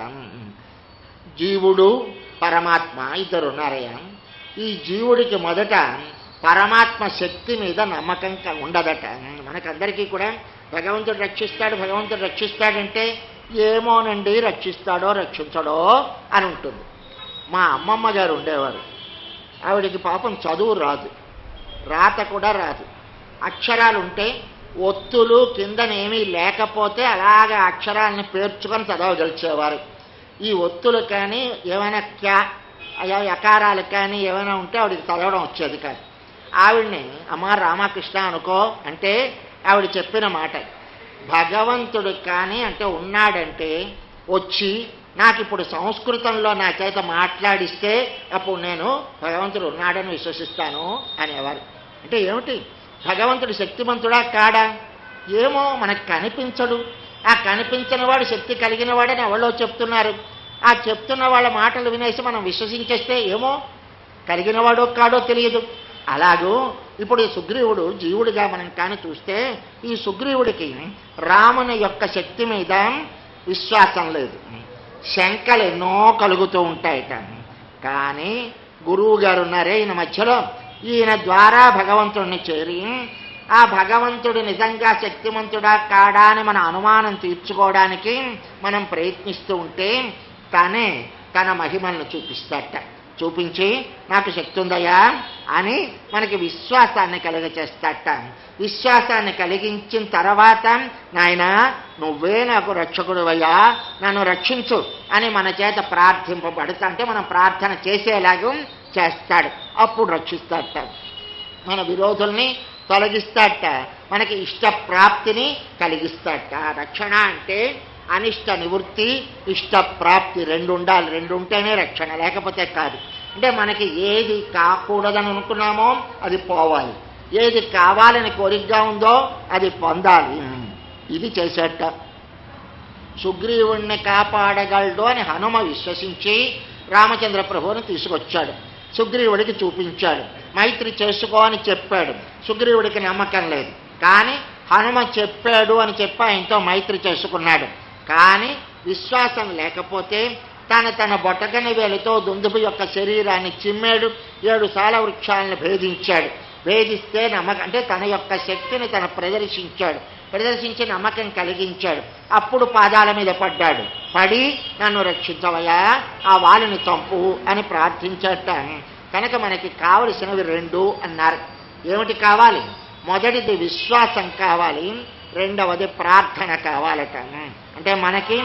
జీవుడు పరమాత్మ ఇద్దరు ఉన్నారయ్యా ఈ జీవుడికి మొదట పరమాత్మ శక్తి మీద నమ్మకం క- ఉండదట మనకందరికీ కూడా భగవంతుడు రక్షిస్తాడు భగవంతుడు రక్షిస్తాడంటే ఏమోనండి రక్షిస్తాడో రక్షించడో అని ఉంటుంది మా అమ్మమ్మ గారు ఉండేవారు ఆవిడికి పాపం చదువు రాదు రాత కూడా రాదు అక్షరాలు ఉంటే ఒత్తులు కిందనేమీ లేకపోతే అలాగే అక్షరాలని పేర్చుకొని చదవగలిచేవారు ఈ ఒత్తులు కానీ ఏమైనా క్యా అయ్యా యకారాలు కానీ ఏమైనా ఉంటే ఆవిడకి చదవడం వచ్చేది కాదు ఆవిడ్ని అమ్మ రామకృష్ణ అనుకో అంటే ఆవిడ చెప్పిన మాట భగవంతుడు కానీ అంటే ఉన్నాడంటే వచ్చి నాకు ఇప్పుడు సంస్కృతంలో నా చేత మాట్లాడిస్తే అప్పుడు నేను భగవంతుడు ఉన్నాడని విశ్వసిస్తాను అనేవారు అంటే ఏమిటి భగవంతుడు శక్తిమంతుడా కాడా ఏమో మనకు కనిపించడు ఆ కనిపించని వాడు శక్తి కలిగిన వాడని ఎవరో చెప్తున్నారు ఆ చెప్తున్న వాళ్ళ మాటలు వినేసి మనం విశ్వసించేస్తే ఏమో కలిగిన వాడో కాడో తెలియదు అలాగూ ఇప్పుడు ఈ సుగ్రీవుడు జీవుడిగా మనం కానీ చూస్తే ఈ సుగ్రీవుడికి రాముని యొక్క శక్తి మీద విశ్వాసం లేదు శంకలు ఎన్నో కలుగుతూ ఉంటాయట కానీ గురువు గారు ఉన్నారే ఈయన మధ్యలో ఈయన ద్వారా భగవంతుడిని చేరి ఆ భగవంతుడు నిజంగా శక్తిమంతుడా కాడా అని మన అనుమానం తీర్చుకోవడానికి మనం ప్రయత్నిస్తూ ఉంటే తనే తన మహిమలను చూపిస్తాట చూపించి నాకు శక్తి ఉందయ్యా అని మనకి విశ్వాసాన్ని కలుగచేస్తాట విశ్వాసాన్ని కలిగించిన తర్వాత నాయన నువ్వే నాకు రక్షకుడువయ్యా నన్ను రక్షించు అని మన చేత ప్రార్థింపబడుతా అంటే మనం ప్రార్థన చేసేలాగా చేస్తాడు అప్పుడు రక్షిస్తాట మన విరోధుల్ని తొలగిస్తాట మనకి ఇష్ట ప్రాప్తిని కలిగిస్తాట రక్షణ అంటే అనిష్ట నివృత్తి ఇష్ట ప్రాప్తి రెండు ఉండాలి రెండు ఉంటేనే రక్షణ లేకపోతే కాదు అంటే మనకి ఏది కాకూడదని అనుకున్నామో అది పోవాలి ఏది కావాలని కోరికగా ఉందో అది పొందాలి ఇది చేసేట సుగ్రీవుణ్ణి కాపాడగలడు అని హనుమ విశ్వసించి రామచంద్ర ప్రభువుని తీసుకొచ్చాడు సుగ్రీవుడికి చూపించాడు మైత్రి చేసుకో అని చెప్పాడు సుగ్రీవుడికి నమ్మకం లేదు కానీ హనుమ చెప్పాడు అని చెప్పి ఆయనతో మైత్రి చేసుకున్నాడు కానీ విశ్వాసం లేకపోతే తన తన బొటకని వేలితో దుందుబు యొక్క శరీరాన్ని చిమ్మాడు ఏడు సాల వృక్షాలను భేదించాడు భేదిస్తే నమ్మకం అంటే తన యొక్క శక్తిని తన ప్రదర్శించాడు ప్రదర్శించి నమ్మకం కలిగించాడు అప్పుడు పాదాల మీద పడ్డాడు పడి నన్ను రక్షించవయ్యా ఆ వాళ్ళని చంపు అని ప్రార్థించట కనుక మనకి కావలసినవి రెండు అన్నారు ఏమిటి కావాలి మొదటిది విశ్వాసం కావాలి రెండవది ప్రార్థన కావాలట అంటే మనకి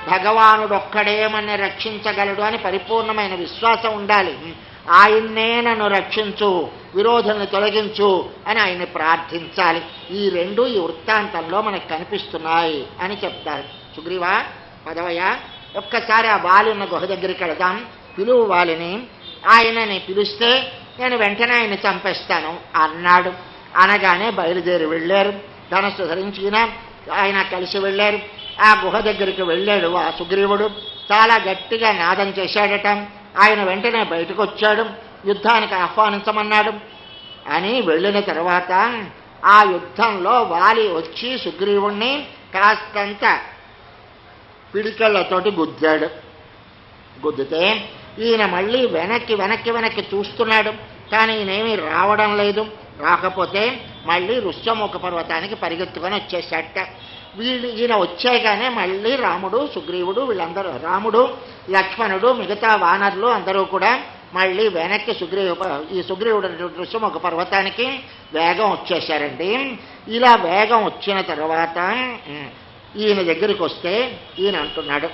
భగవానుడొక్కడే మన రక్షించగలడు అని పరిపూర్ణమైన విశ్వాసం ఉండాలి ఆయన్నే నన్ను రక్షించు విరోధులను తొలగించు అని ఆయన్ని ప్రార్థించాలి ఈ రెండు ఈ వృత్తాంతంలో మనకు కనిపిస్తున్నాయి అని చెప్తారు సుగ్రీవా పదవయ్య ఒక్కసారి ఆ వాలి ఉన్న గుహ దగ్గరికి వెళదాం పిలువు వాలిని ఆయనని పిలిస్తే నేను వెంటనే ఆయన చంపేస్తాను అన్నాడు అనగానే బయలుదేరి వెళ్ళారు ధనస్సు ధరించిన ఆయన కలిసి వెళ్ళారు ఆ గుహ దగ్గరికి వెళ్ళాడు ఆ సుగ్రీవుడు చాలా గట్టిగా నాదం చేశాడట ఆయన వెంటనే బయటకు వచ్చాడు యుద్ధానికి ఆహ్వానించమన్నాడు అని వెళ్ళిన తర్వాత ఆ యుద్ధంలో వాలి వచ్చి సుగ్రీవుణ్ణి కాస్తంత పిడికళ్ళతోటి గుద్దాడు గుద్దితే ఈయన మళ్ళీ వెనక్కి వెనక్కి వెనక్కి చూస్తున్నాడు కానీ ఈయనేమీ రావడం లేదు రాకపోతే మళ్ళీ రుష్యముఖ పర్వతానికి పరిగెత్తుకొని వచ్చేసాట వీళ్ళు ఈయన వచ్చాగానే మళ్ళీ రాముడు సుగ్రీవుడు వీళ్ళందరూ రాముడు లక్ష్మణుడు మిగతా వానరులు అందరూ కూడా మళ్ళీ వెనక్కి సుగ్రీవ ఈ సుగ్రీవుడు ఋషముఖ పర్వతానికి వేగం వచ్చేసారండి ఇలా వేగం వచ్చిన తర్వాత ఉమ్, ఈయన దగ్గరికి వస్తే ఈయన అంటున్నాడు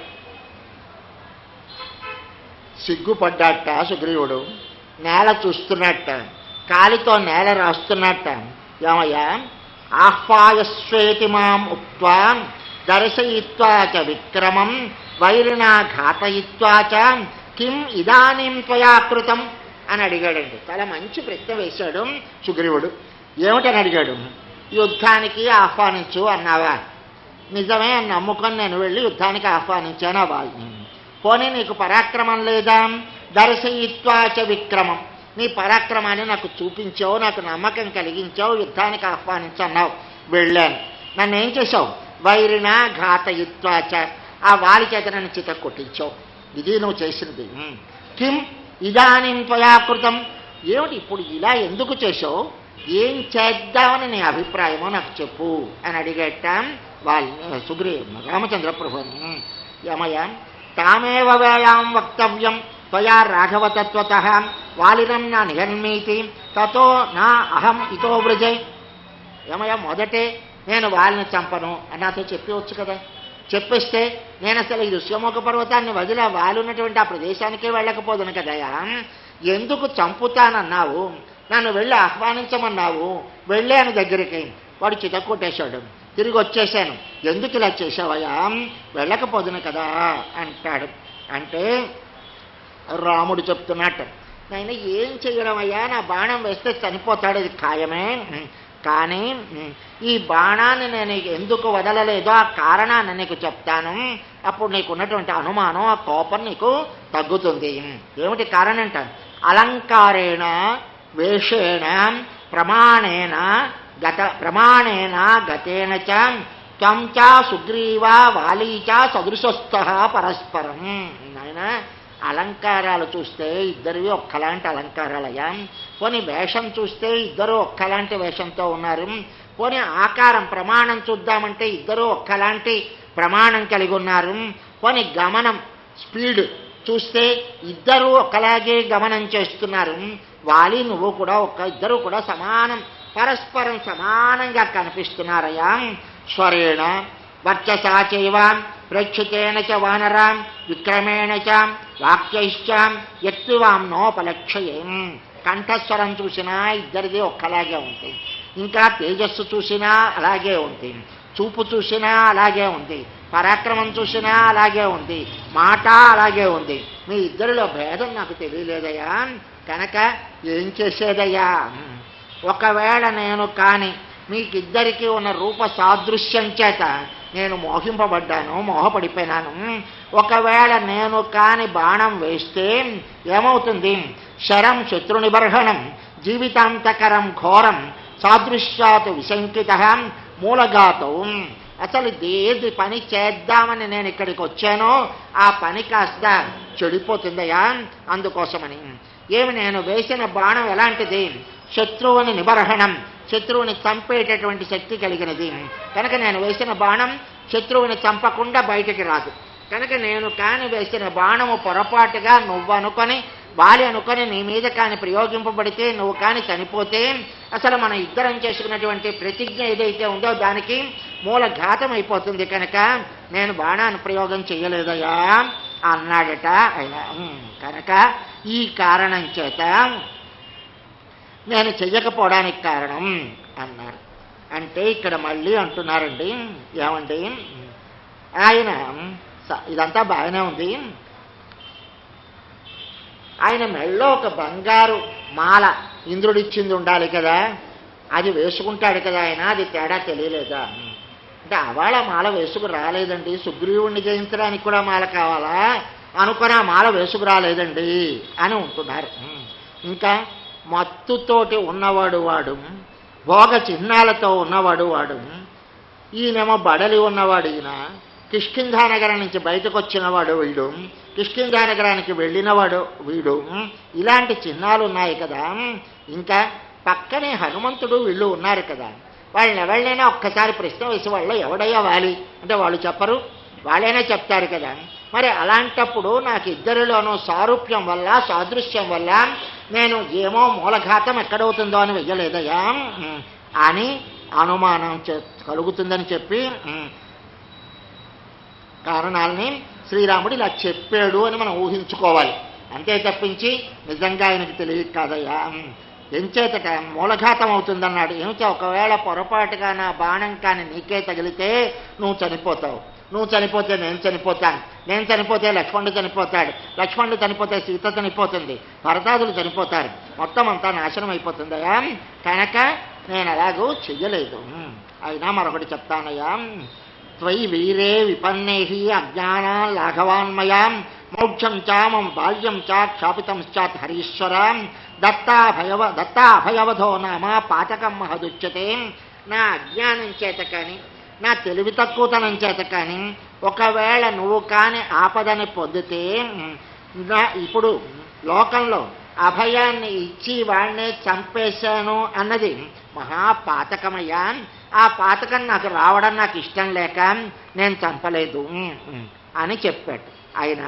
సిగ్గుపడ్డాట సుగ్రీవుడు నేల చూస్తున్నట్ట కాలితో నేల రాస్తున్నట్ట ఏమయ్యా ఆహ్వాయస్వేతి మాం ఉక్వా దర్శయిత్వా చ విక్రమం వైరిణా ఘాతయిత్వా చ కిం ఇదానీం త్వయా కృతం అని అడిగాడండి చాలా మంచి ప్రశ్న వేశాడు సుగ్రీవుడు ఏమిటని అడిగాడు యుద్ధానికి ఆహ్వానించు అన్నావా నిజమే అని నమ్ముకొని నేను వెళ్ళి యుద్ధానికి ఆహ్వానించాను వాళ్ళని పోనీ నీకు పరాక్రమం లేదా దర్శయిత్వాచ విక్రమం నీ పరాక్రమాన్ని నాకు చూపించావు నాకు నమ్మకం కలిగించావు యుద్ధానికి ఆహ్వానించన్నావు వెళ్ళాను నన్ను ఏం చేశావు వైరిణ ఘాతయిత్వాచ ఆ వాలి చేత నన్ను చిత కొట్టించావు ఇది నువ్వు చేసినది ఉమ్. కిం ఇదానిం త్వయాకృతం ఏమిటి ఇప్పుడు ఇలా ఎందుకు చేశావు ఏం చేద్దామని నీ అభిప్రాయమో నాకు చెప్పు అని అడిగేట వాళ్ళ సుగ్రీ రామచంద్ర ప్రభుని యమయ తామేవ వేళాం వక్తవ్యం త్వయా రాఘవతత్వత వాలినం నా నిహన్మీతి తతో నా అహం ఇతో వృజై ఏమయ్యా మొదటే నేను వాళ్ళని చంపను అని నాతో చెప్పవచ్చు కదా చెప్పేస్తే నేను అసలు ఈ ఋష్యముఖ పర్వతాన్ని వదిలి వాళ్ళు ఉన్నటువంటి ఆ ప్రదేశానికే వెళ్ళకపోదును కదయా ఎందుకు చంపుతానన్నావు నన్ను వెళ్ళి ఆహ్వానించమన్నావు వెళ్ళాను దగ్గరికి వాడు చితక్కొట్టేశాడు తిరిగి వచ్చేసాను ఎందుకు ఇలా చేశావయ్యా వెళ్ళకపోదును కదా అంటాడు అంటే రాముడు చెప్తున్నట్టు నేను ఏం చేయడం అయ్యా నా బాణం వేస్తే చనిపోతాడు ఇది ఖాయమే కానీ ఈ బాణాన్ని నేను ఎందుకు వదలలేదో ఆ కారణాన్ని నీకు చెప్తాను అప్పుడు నీకు ఉన్నటువంటి అనుమానం ఆ కోపం నీకు తగ్గుతుంది ఏమిటి కారణం అంట అలంకారేణ వేషేణ ప్రమాణేన గత ప్రమాణేన గతేన చ త్వం చ సుగ్రీవ వాలీ చ సదృశస్థ పరస్పరం నాయన అలంకారాలు చూస్తే ఇద్దరివి ఒక్కలాంటి అలంకారాలయ్యా పోనీ వేషం చూస్తే ఇద్దరు ఒక్కలాంటి వేషంతో ఉన్నారు పోనీ ఆకారం ప్రమాణం చూద్దామంటే ఇద్దరు ఒక్కలాంటి ప్రమాణం కలిగి ఉన్నారు పోనీ గమనం స్పీడ్ చూస్తే ఇద్దరు ఒకలాగే గమనం చేస్తున్నారు వాలి నువ్వు కూడా ఒక ఇద్దరు కూడా సమానం పరస్పరం సమానంగా కనిపిస్తున్నారయ్యా స్వరేణ వర్చసా చైవ ప్రేక్షితేన చ వానరా విక్రమేణ చ వాక్యైశ్చ ఎత్తువాం నోపలక్షయేం కంఠస్వరం చూసినా ఇద్దరిది ఒక్కలాగే ఉంటుంది ఇంకా తేజస్సు చూసినా అలాగే ఉంది చూపు చూసినా అలాగే ఉంది పరాక్రమం చూసినా అలాగే ఉంది మాట అలాగే ఉంది మీ ఇద్దరిలో భేదం నాకు తెలియలేదయ్యా కనుక ఏం చేసేదయ్యా ఒకవేళ నేను కాని మీకిద్దరికీ ఉన్న రూప సాదృశ్యం చేత నేను మోహింపబడ్డాను మోహపడిపోయినాను ఒకవేళ నేను కాని బాణం వేస్తే ఏమవుతుంది శరం శత్రు నిబర్హణం జీవితాంతకరం ఘోరం సాదృశ్యాత్ విశంకిత మూలగాతం అసలు ఏది పని చేద్దామని నేను ఇక్కడికి వచ్చానో ఆ పని కాస్త చెడిపోతుందయ్యా అందుకోసమని ఏమి నేను వేసిన బాణం ఎలాంటిది శత్రువుని నిబర్హణం శత్రువుని చంపేటటువంటి శక్తి కలిగినది కనుక నేను వేసిన బాణం శత్రువుని చంపకుండా బయటికి రాదు కనుక నేను కాని వేసిన బాణము పొరపాటుగా నువ్వు అనుకొని వాలి అనుకొని నీ మీద కాని ప్రయోగింపబడితే నువ్వు కాని చనిపోతే అసలు మనం ఇద్దరం చేసుకున్నటువంటి ప్రతిజ్ఞ ఏదైతే ఉందో దానికి మూల ఘాతం అయిపోతుంది కనుక నేను బాణాన్ని ప్రయోగం చేయలేదయ్యా అన్నాడట ఆయన "ఉమ్, కనుక ఈ కారణం చేత నేను చెయ్యకపోవడానికి కారణం అన్నారు అంటే ఇక్కడ మళ్ళీ అంటున్నారండి ఏమండి ఆయన స- ఇదంతా బాగానే ఉంది ఆయన మెళ్ళో ఒక బంగారు మాల ఇంద్రుడిచ్చింది ఉండాలి కదా అది వేసుకుంటాడు కదా ఆయన అది తేడా తెలియలేదా అంటే అవాళ మాల వేసుకు రాలేదండి సుగ్రీవుణ్ణి జయించడానికి కూడా మాల కావాలా అనుకుని ఆ మాల వేసుకు రాలేదండి అని ఉంటున్నారు ఇంకా మత్తుతోటి ఉన్నవాడు వాడు భోగ చిహ్నాలతో ఉన్నవాడు వాడు ఈయనేమో బడలి ఉన్నవాడు ఈయన కిష్కింధా నగరం నుంచి బయటకు వచ్చినవాడు వీడు కిష్కింధా నగరానికి వెళ్ళినవాడు వీడు ఇలాంటి చిహ్నాలు ఉన్నాయి కదా ఇంకా పక్కనే హనుమంతుడు వీళ్ళు ఉన్నారు కదా వాళ్ళని ఎవరినైనా ఒక్కసారి ప్రశ్న వేసి వాళ్ళు ఎవడయ్యా వాలి అంటే వాళ్ళు చెప్పరు వాళ్ళైనా చెప్తారు కదా మరి అలాంటప్పుడు నాకు ఇద్దరిలోనూ సారూప్యం వల్ల సాదృశ్యం వల్ల నేను ఏమో మూలఘాతం ఎక్కడవుతుందో అని వెయ్యలేదయ్యా ఉమ్, అని అనుమానం చే- కలుగుతుందని చెప్పి ఉమ్, కారణాలని శ్రీరాముడు ఇలా చెప్పాడు అని మనం ఊహించుకోవాలి అంతే తప్పించి నిజంగా ఆయనకి తెలియదు కాదయ్యా ఎంచేతట మూలఘాతం అవుతుందన్నాడు ఏమిటి ఒకవేళ పొరపాటుగా నా బాణం కానీ నీకే తగిలితే నువ్వు చనిపోతావు నువ్వు చనిపోతే నేను చనిపోతాను నేను చనిపోతే లక్ష్మణుడు చనిపోతాడు లక్ష్మణుడు చనిపోతే సీత చనిపోతుంది భరతాదులు చనిపోతారు మొత్తం అంతా నాశనం అయిపోతుందయ్యా కనుక నేను అలాగూ చెయ్యలేదు అయినా మరొకటి చెప్తానయ్యా త్వయి వీరే విపన్నేహి అజ్ఞానా లాఘవాన్మయాం మౌఢ్యం చ మమ బాల్యం చ క్షాపితం చాత్ హరీశ్వర దత్తాభయవ దత్తాభయవధో నామ పాతకం మహదుచ్యతే నా అజ్ఞానం చేత కానీ నా తెలివి తక్కువతనం చేత కానీ ఒకవేళ నువ్వు కాని ఆపదని పొందితే నా ఇప్పుడు లోకంలో అభయాన్ని ఇచ్చి వాడినే చంపేశాను అన్నది మహాపాతకమయ్యా ఆ పాతకం నాకు రావడం నాకు ఇష్టం లేక నేను చంపలేదు అని చెప్పాడు ఆయన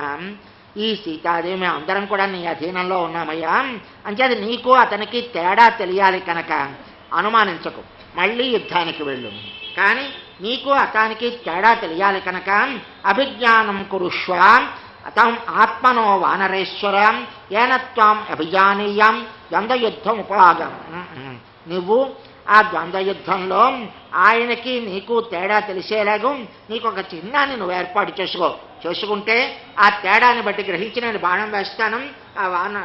ఈ సీతాదేవి మేము అందరం కూడా నీ అధీనంలో ఉన్నామయ్యా అంచేది నీకు అతనికి తేడా తెలియాలి కనుక అనుమానించకు మళ్ళీ యుద్ధానికి వెళ్ళు కానీ నీకు అతనికి తేడా తెలియాలి కనుక అభిజ్ఞానం కురుష్వ అతం ఆత్మనో వానరేశ్వరం ఏనత్వం అభిజానీయం ద్వంద్వయుద్ధం ఉపవాగం నువ్వు ఆ ద్వంద్వ యుద్ధంలో ఆయనకి నీకు తేడా తెలిసేలాగా నీకు ఒక చిన్నాన్ని నువ్వు ఏర్పాటు చేసుకో చేసుకుంటే ఆ తేడాన్ని బట్టి గ్రహించి నేను బాణం వేస్తాను ఆ వాన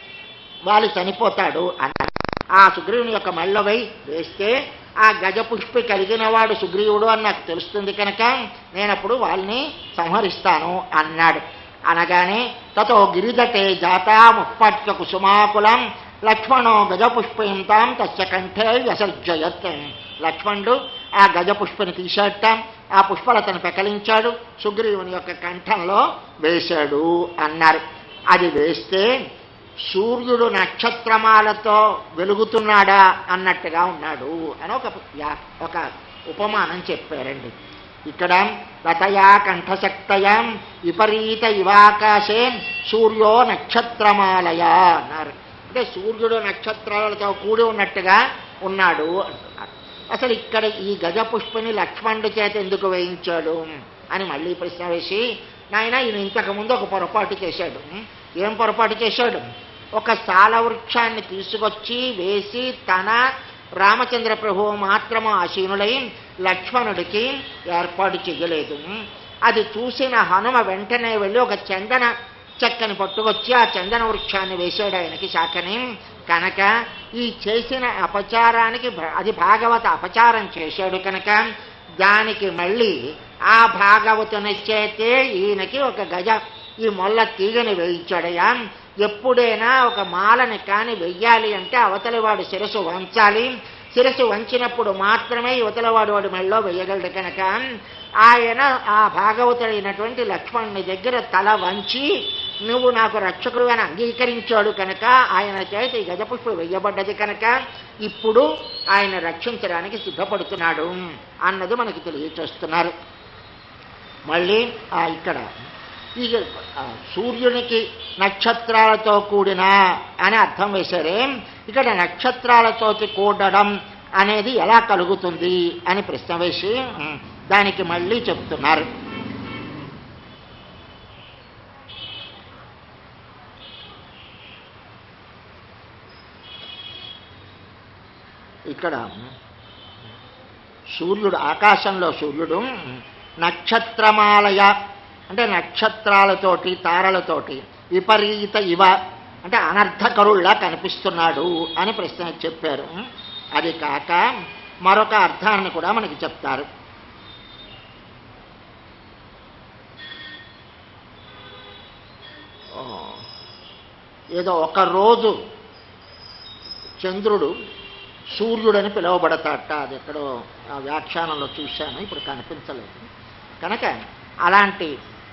వాళ్ళు చనిపోతాడు అన్నాడు ఆ సుగ్రీవుని యొక్క మెళ్ళవై వేస్తే ఆ గజపుష్పి కలిగిన వాడు సుగ్రీవుడు అని నాకు తెలుస్తుంది కనుక నేనప్పుడు వాళ్ళని సంహరిస్తాను అన్నాడు అనగానే తతో గిరిదటే జాతా ముప్పట్క కుసుమాకులం లక్ష్మణో గజపుష్పం తాం తస్య కంఠే వ్యసర్జయత్ లక్ష్మణుడు ఆ గజపుష్పని తీసేట ఆ పుష్పలతను పెకలించాడు సుగ్రీవుని యొక్క కంఠంలో వేశాడు అన్నారు అది వేస్తే సూర్యుడు నక్షత్రమాలతో వెలుగుతున్నాడా అన్నట్టుగా ఉన్నాడు అని ఒక యా- ఒక ఉపమానం చెప్పారండి ఇక్కడ రతయా కంఠశక్తయా విపరీత ఇవాకాశే సూర్యో నక్షత్రమాలయా అన్నారు అంటే సూర్యుడు నక్షత్రాలతో కూడి ఉన్నట్టుగా ఉన్నాడు అంటున్నారు అసలు ఇక్కడ ఈ గజపుష్పని లక్ష్మణుడి చేత ఎందుకు వేయించాడు అని మళ్ళీ ప్రశ్న వేసి నాయన ఈయన ఇంతకుముందు ఒక పొరపాటు చేశాడు ఏం పొరపాటు చేశాడు ఒక సాల వృక్షాన్ని తీసుకొచ్చి వేసి తన రామచంద్ర ప్రభువు మాత్రము ఆసీనులై లక్ష్మణుడికి ఏర్పాటు చేయలేదు అది చూసిన హనుమ వెంటనే వెళ్ళి ఒక చందన చెక్కని పట్టుకొచ్చి ఆ చందన వృక్షాన్ని వేశాడు ఆయనకి శాఖని కనుక ఈ చేసిన అపచారానికి భ- అది భాగవత అపచారం చేశాడు కనుక దానికి మళ్ళీ ఆ భాగవతుని చేతే ఈయనకి ఒక గజ ఈ మొల్ల తీగని వేయించాడయ్యా ఎప్పుడైనా ఒక మాలని కాని వెయ్యాలి అంటే అవతలివాడు శిరస్సు వంచాలి శిరస్సు వంచినప్పుడు మాత్రమే యువతలవాడు వాడు మెళ్ళో వెయ్యగలడు కనుక ఆయన ఆ భాగవతుడైనటువంటి లక్ష్మణుని దగ్గర తల వంచి నువ్వు నాకు రక్షకుడు అని అంగీకరించాడు కనుక ఆయన చేత ఈ గజపుష్పం వెయ్యబడ్డది కనుక ఇప్పుడు ఆయన రక్షించడానికి సిద్ధపడుతున్నాడు అన్నది మనకి తెలియచేస్తున్నారు మళ్ళీ ఆ ఇక్కడ ఈ ఆ, సూర్యునికి నక్షత్రాలతో కూడిన అని అర్థం వేశారే ఇక్కడ నక్షత్రాలతోటి కూడడం అనేది ఎలా కలుగుతుంది అని ప్రశ్న వేసి ఉమ్, దానికి మళ్ళీ చెప్తున్నారు ఇక్కడ సూర్యుడు ఆకాశంలో సూర్యుడు నక్షత్రమాలయ అంటే నక్షత్రాలతోటి తారలతోటి విపరీత ఇవ అంటే అనర్థకరుల్లా కనిపిస్తున్నాడు అని ప్రశ్న చెప్పారు అది కాక మరొక అర్థాన్ని కూడా మనకి చెప్తారు ఓ, ఏదో ఒక రోజు చంద్రుడు సూర్యుడని పిలువబడతాట అది ఎక్కడో ఆ వ్యాఖ్యానంలో చూశాను ఇప్పుడు కనిపించలేదు కనుక అలాంటి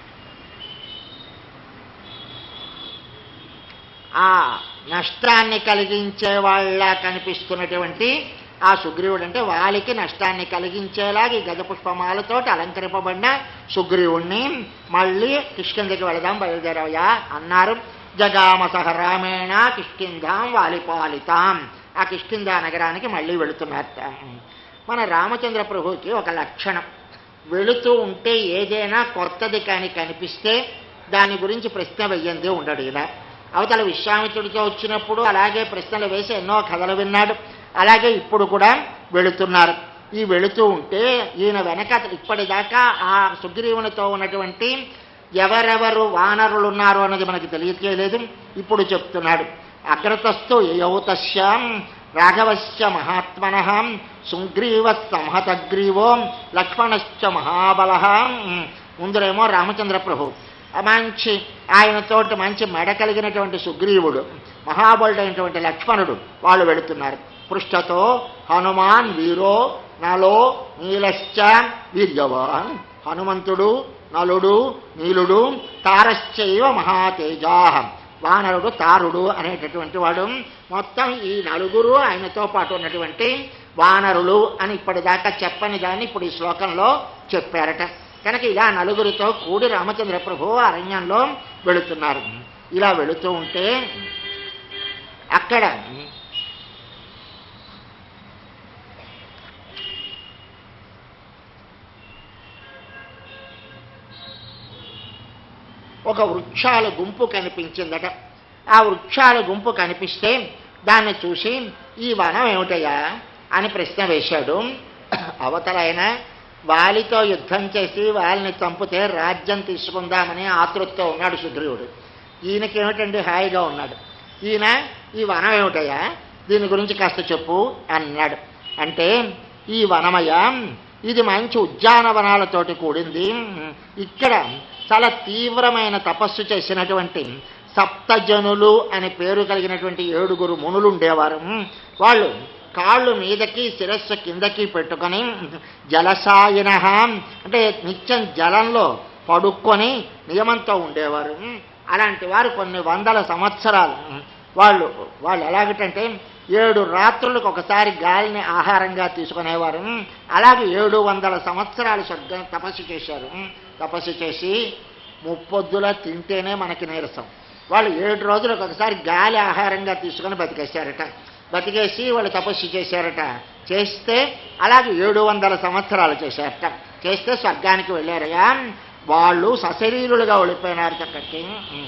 ఆ నష్టాన్ని కలిగించే వాళ్ళ కనిపిస్తున్నటువంటి ఆ సుగ్రీవుడు అంటే వాళ్ళకి నష్టాన్ని కలిగించేలాగా ఈ గజ పుష్పమాలతో అలంకరింపబడిన సుగ్రీవుణ్ణి మళ్ళీ కిష్కిందకి వెళదాం బయలుదేరవయా అన్నారు జగామ సహ రామేణ కిష్కిందాం వాలిపాలితాం ఆ కిష్కింద నగరానికి మళ్ళీ వెళుతున్నారట మన రామచంద్ర ప్రభువుకి ఒక లక్షణం వెళుతూ ఉంటే ఏదైనా కొత్తది కానీ కనిపిస్తే దాని గురించి ప్రశ్న వెయ్యందే ఉండడు ఇలా అవతల విశ్వామిత్రుడితో వచ్చినప్పుడు అలాగే ప్రశ్నలు వేసి ఎన్నో కథలు విన్నాడు అలాగే ఇప్పుడు కూడా వెళుతున్నారు ఈ వెళుతూ ఉంటే ఈయన వెనక ఇప్పటిదాకా ఆ సుగ్రీవునితో ఉన్నటువంటి ఎవరెవరు వానరులు ఉన్నారు అన్నది మనకి తెలియచేయలేదు ఇప్పుడు చెప్తున్నాడు అగ్రతస్థు యౌతస్యాం రాఘవశ్చ మహాత్మన సుగ్రీవ సంహతగ్రీవో లక్ష్మణశ్చ మహాబల ముందురేమో రామచంద్ర ప్రభు మంచి ఆయనతోటి మంచి మెడ కలిగినటువంటి సుగ్రీవుడు మహాబలుడైనటువంటి లక్ష్మణుడు వాళ్ళు వెళుతున్నారు పృష్ఠతో హనుమాన్ వీరో నలో నీలశ్చ వీర్యవాన్ హనుమంతుడు నలుడు నీలుడు తారశ్చైవ మహాతేజా వానరుడు తారుడు అనేటటువంటి వాడు మొత్తం ఈ నలుగురు ఆయనతో పాటు ఉన్నటువంటి వానరులు అని ఇప్పటిదాకా చెప్పని దాన్ని ఇప్పుడు ఈ శ్లోకంలో చెప్పారట కనుక ఇలా నలుగురితో కూడి రామచంద్ర ప్రభు అరణ్యంలో వెళుతున్నారు ఇలా వెళుతూ ఉంటే అక్కడ ఒక వృక్షాల గుంపు కనిపించిందట ఆ వృక్షాల గుంపు కనిపిస్తే దాన్ని చూసి ఈ వనం ఏమిటయ్యా అని ప్రశ్న వేశాడు అవతలైన వాలితో యుద్ధం చేసి వాళ్ళని చంపితే రాజ్యం తీసుకుందామని ఆతృతతో ఉన్నాడు సుగ్రీవుడు ఈయనకి ఏమిటండి హాయిగా ఉన్నాడు ఈయన ఈ వనం ఏమిటయ్యా దీని గురించి కాస్త చెప్పు అన్నాడు అంటే ఈ వనమయ ఇది మంచి ఉద్యానవనాలతోటి కూడింది ఇక్కడ చాలా తీవ్రమైన తపస్సు చేసినటువంటి సప్తజనులు అనే పేరు కలిగినటువంటి ఏడుగురు మునులు ఉండేవారు వాళ్ళు కాళ్ళు మీదకి శిరస్సు కిందకి పెట్టుకొని జలసాయన అంటే నిత్యం జలంలో పడుక్కొని నియమంతో ఉండేవారు అలాంటి వారు కొన్ని వందల సంవత్సరాలు వాళ్ళు వాళ్ళు ఎలాగటంటే ఏడు రాత్రులకు ఒకసారి గాలిని ఆహారంగా తీసుకునేవారు అలాగే ఏడు వందల సంవత్సరాలు స్వర్గం తపస్సు చేశారు తపస్సు చేసి ముప్పొద్దులా తింటేనే మనకి నీరసం వాళ్ళు ఏడు రోజులకు ఒకసారి గాలి ఆహారంగా తీసుకొని బతికేశారట బతికేసి వాళ్ళు తపస్సు చేశారట చేస్తే అలాగే ఏడు వందల సంవత్సరాలు చేశారట చేస్తే స్వర్గానికి వెళ్ళారయ్యా వాళ్ళు సశరీరులుగా వెళ్ళిపోయినారు అక్కడికి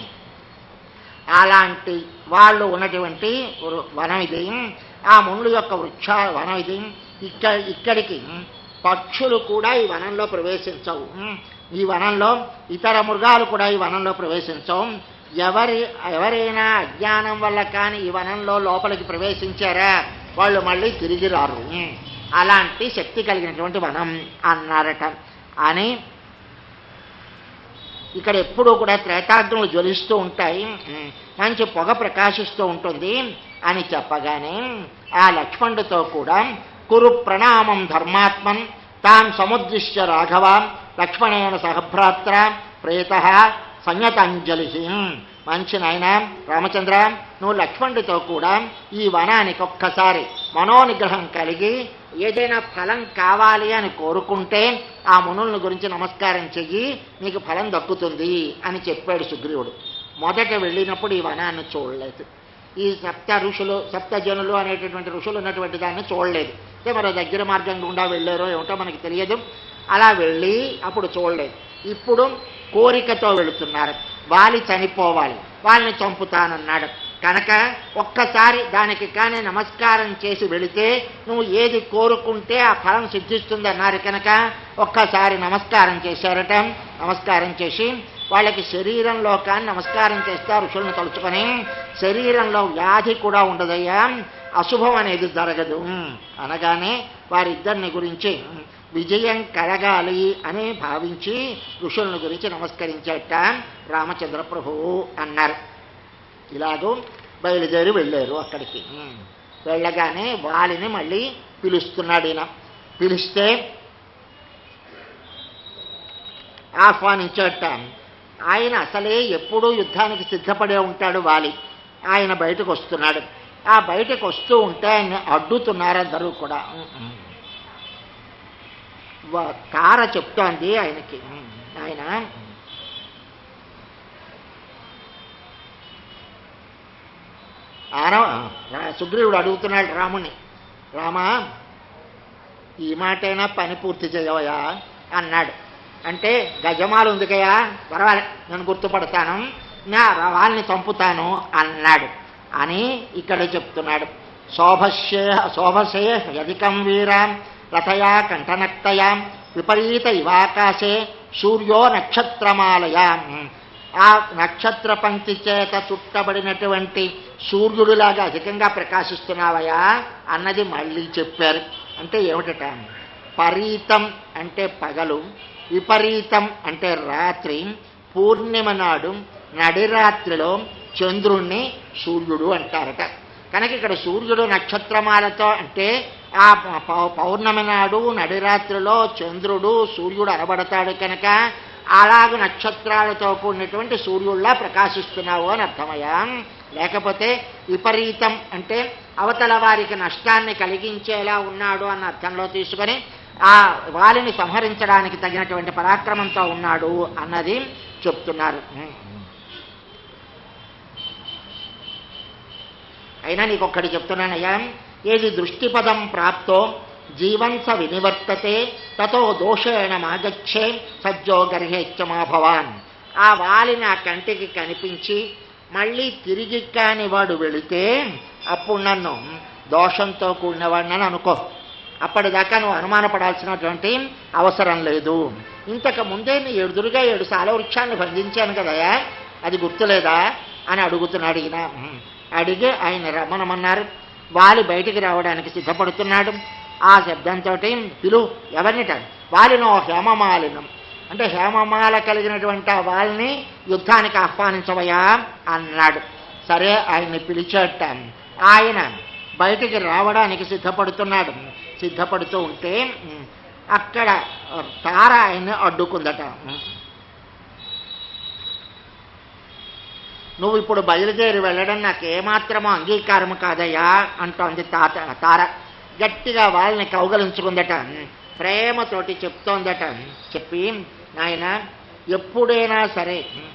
అలాంటి వాళ్ళు ఉన్నటువంటి వృ- వనం ఇది ఆ మునుల యొక్క వృక్ష వనం ఇది ఇక్కడ ఇక్కడికి పక్షులు కూడా ఈ వనంలో ప్రవేశించవు ఈ వనంలో ఇతర మృగాలు కూడా ఈ వనంలో ప్రవేశించవు ఎవరి ఎవరైనా అజ్ఞానం వల్ల కానీ ఈ వనంలో లోపలికి ప్రవేశించారా వాళ్ళు మళ్ళీ తిరిగి రారు అలాంటి శక్తి కలిగినటువంటి వనం అన్నారట అని ఇక్కడ ఎప్పుడూ కూడా త్రేతాగ్నులు జ్వలిస్తూ ఉంటాయి మంచి పొగ ప్రకాశిస్తూ ఉంటుంది అని చెప్పగానే ఆ లక్ష్మణుడితో కూడా కురు ప్రణామం ధర్మాత్మన్ తాన్ సముద్దిశ్య రాఘవ లక్ష్మణేన సహభ్రాత్ర ప్రేత సంయతాంజలి మంచి నాయన రామచంద్ర నువ్వు లక్ష్మణుడితో కూడా ఈ వనానికి ఒక్కసారి మనోనిగ్రహం కలిగి ఏదైనా ఫలం కావాలి అని కోరుకుంటే ఆ మునుల గురించి నమస్కారం చెయ్యి నీకు ఫలం దక్కుతుంది అని చెప్పాడు సుగ్రీవుడు మొదట వెళ్ళినప్పుడు ఈ వనాన్ని చూడలేదు ఈ సప్త ఋషులు సప్త జనులు అనేటటువంటి ఋషులు ఉన్నటువంటి దాన్ని చూడలేదు అంటే మరో దగ్గర మార్గం గుండా వెళ్ళారో ఏమిటో మనకి తెలియదు అలా వెళ్ళి అప్పుడు చూడలేదు ఇప్పుడు కోరికతో వెళుతున్నారు వాలి చనిపోవాలి వాళ్ళని చంపుతానన్నాడు కనుక ఒక్కసారి దానికి కానీ నమస్కారం చేసి వెళితే నువ్వు ఏది కోరుకుంటే ఆ ఫలం సిద్ధిస్తుంది అన్నారు కనుక ఒక్కసారి నమస్కారం చేశారట నమస్కారం చేసి వాళ్ళకి శరీరంలో కానీ నమస్కారం చేస్తే ఋషులను తలుచుకొని శరీరంలో వ్యాధి కూడా ఉండదయ్యా అశుభం అనేది జరగదు అనగానే వారిద్దరిని గురించి విజయం కలగాలి అని భావించి ఋషులను గురించి నమస్కరించేట రామచంద్ర ప్రభువు అన్నారు ఇలాగూ బయలుదేరి వెళ్ళారు అక్కడికి వెళ్ళగానే వాలిని మళ్ళీ పిలుస్తున్నాడు ఈయన పిలిస్తే ఆహ్వానించట ఆయన అసలే ఎప్పుడూ యుద్ధానికి సిద్ధపడే ఉంటాడు వాలి ఆయన బయటకు వస్తున్నాడు ఆ బయటకు వస్తూ ఉంటే ఆయన అడ్డుతున్నారు అందరూ కూడా వ- తార చెప్తోంది ఆయనకి ఆయన ఆన రా- సుగ్రీవుడు అడుగుతున్నాడు రాముని రామా ఈ మాటైనా పని పూర్తి చేయవయా అన్నాడు అంటే గజమాలు ఉంది కయా పర్వాలే నేను గుర్తుపడతాను నా వాళ్ళని చంపుతాను అన్నాడు అని ఇక్కడ చెప్తున్నాడు శోభశే శోభసే యధికం వీరాం రథయా కంఠనక్తయాం విపరీత ఇవాకాశే సూర్యో నక్షత్రమాలయా ఆ నక్షత్ర పంక్తి చేత చుట్టబడినటువంటి సూర్యుడిలాగా అధికంగా ప్రకాశిస్తున్నావయా అన్నది మళ్ళీ చెప్పారు అంటే ఏమిటట పరీతం అంటే పగలు విపరీతం అంటే రాత్రి పూర్ణిమ నాడు నడిరాత్రిలో చంద్రుణ్ణి సూర్యుడు అంటారట కనుక ఇక్కడ సూర్యుడు నక్షత్రమాలతో అంటే ఆ పౌ- పౌర్ణమి నాడు నడిరాత్రిలో చంద్రుడు సూర్యుడు అనబడతాడు కనుక అలాగ నక్షత్రాలతో కూడినటువంటి సూర్యుల్లా ప్రకాశిస్తున్నావు అని అర్థమయ్యా లేకపోతే విపరీతం అంటే అవతల వారికి నష్టాన్ని కలిగించేలా ఉన్నాడు అన్న అర్థంలో తీసుకొని ఆ వాలిని సంహరించడానికి తగినటువంటి పరాక్రమంతో ఉన్నాడు అన్నది చెప్తున్నారు అయినా నీకు ఒక్కటి చెప్తున్నానయ్యా ఏది దృష్టిపదం ప్రాప్తో జీవంస వినివర్తతే తతో దోషేణ మాగచ్చే సజ్జో గర్హేచ్చమా భవాన్ ఆ వాలి నా కంటికి కనిపించి మళ్ళీ తిరిగి కాని వాడు వెళితే అప్పుడు నన్ను దోషంతో కూడినవాడినని అనుకో అప్పటిదాకా నువ్వు అనుమానపడాల్సినటువంటి అవసరం లేదు ఇంతకు ముందే నీ ఎదురుగా ఏడు సాల వృక్షాన్ని బంధించాను కదయా అది గుర్తులేదా అని అడుగుతున్నాడు ఈయన అడిగి ఆయన రమ్మనమన్నారు వాలి బయటికి రావడానికి సిద్ధపడుతున్నాడు ఆ శబ్దంతో పిలు ఎవరినిట వాలినో హేమమాలినం అంటే హేమమాల కలిగినటువంటి ఆ వాళ్ళని యుద్ధానికి ఆహ్వానించవయా అన్నాడు సరే ఆయన్ని పిలిచేట ఆయన బయటికి రావడానికి సిద్ధపడుతున్నాడు సిద్ధపడుతూ ఉంటే ఉమ్, అక్కడ తార ఆయన్ని అడ్డుకుందట నువ్వు ఇప్పుడు బయలుదేరి వెళ్ళడం నాకు ఏమాత్రమో అంగీకారం కాదయ్యా అంటోంది తాత తార గట్టిగా వాళ్ళని కౌగలించుకుందట ప్రేమతోటి చెప్తోందట చెప్పి నాయన ఎప్పుడైనా సరే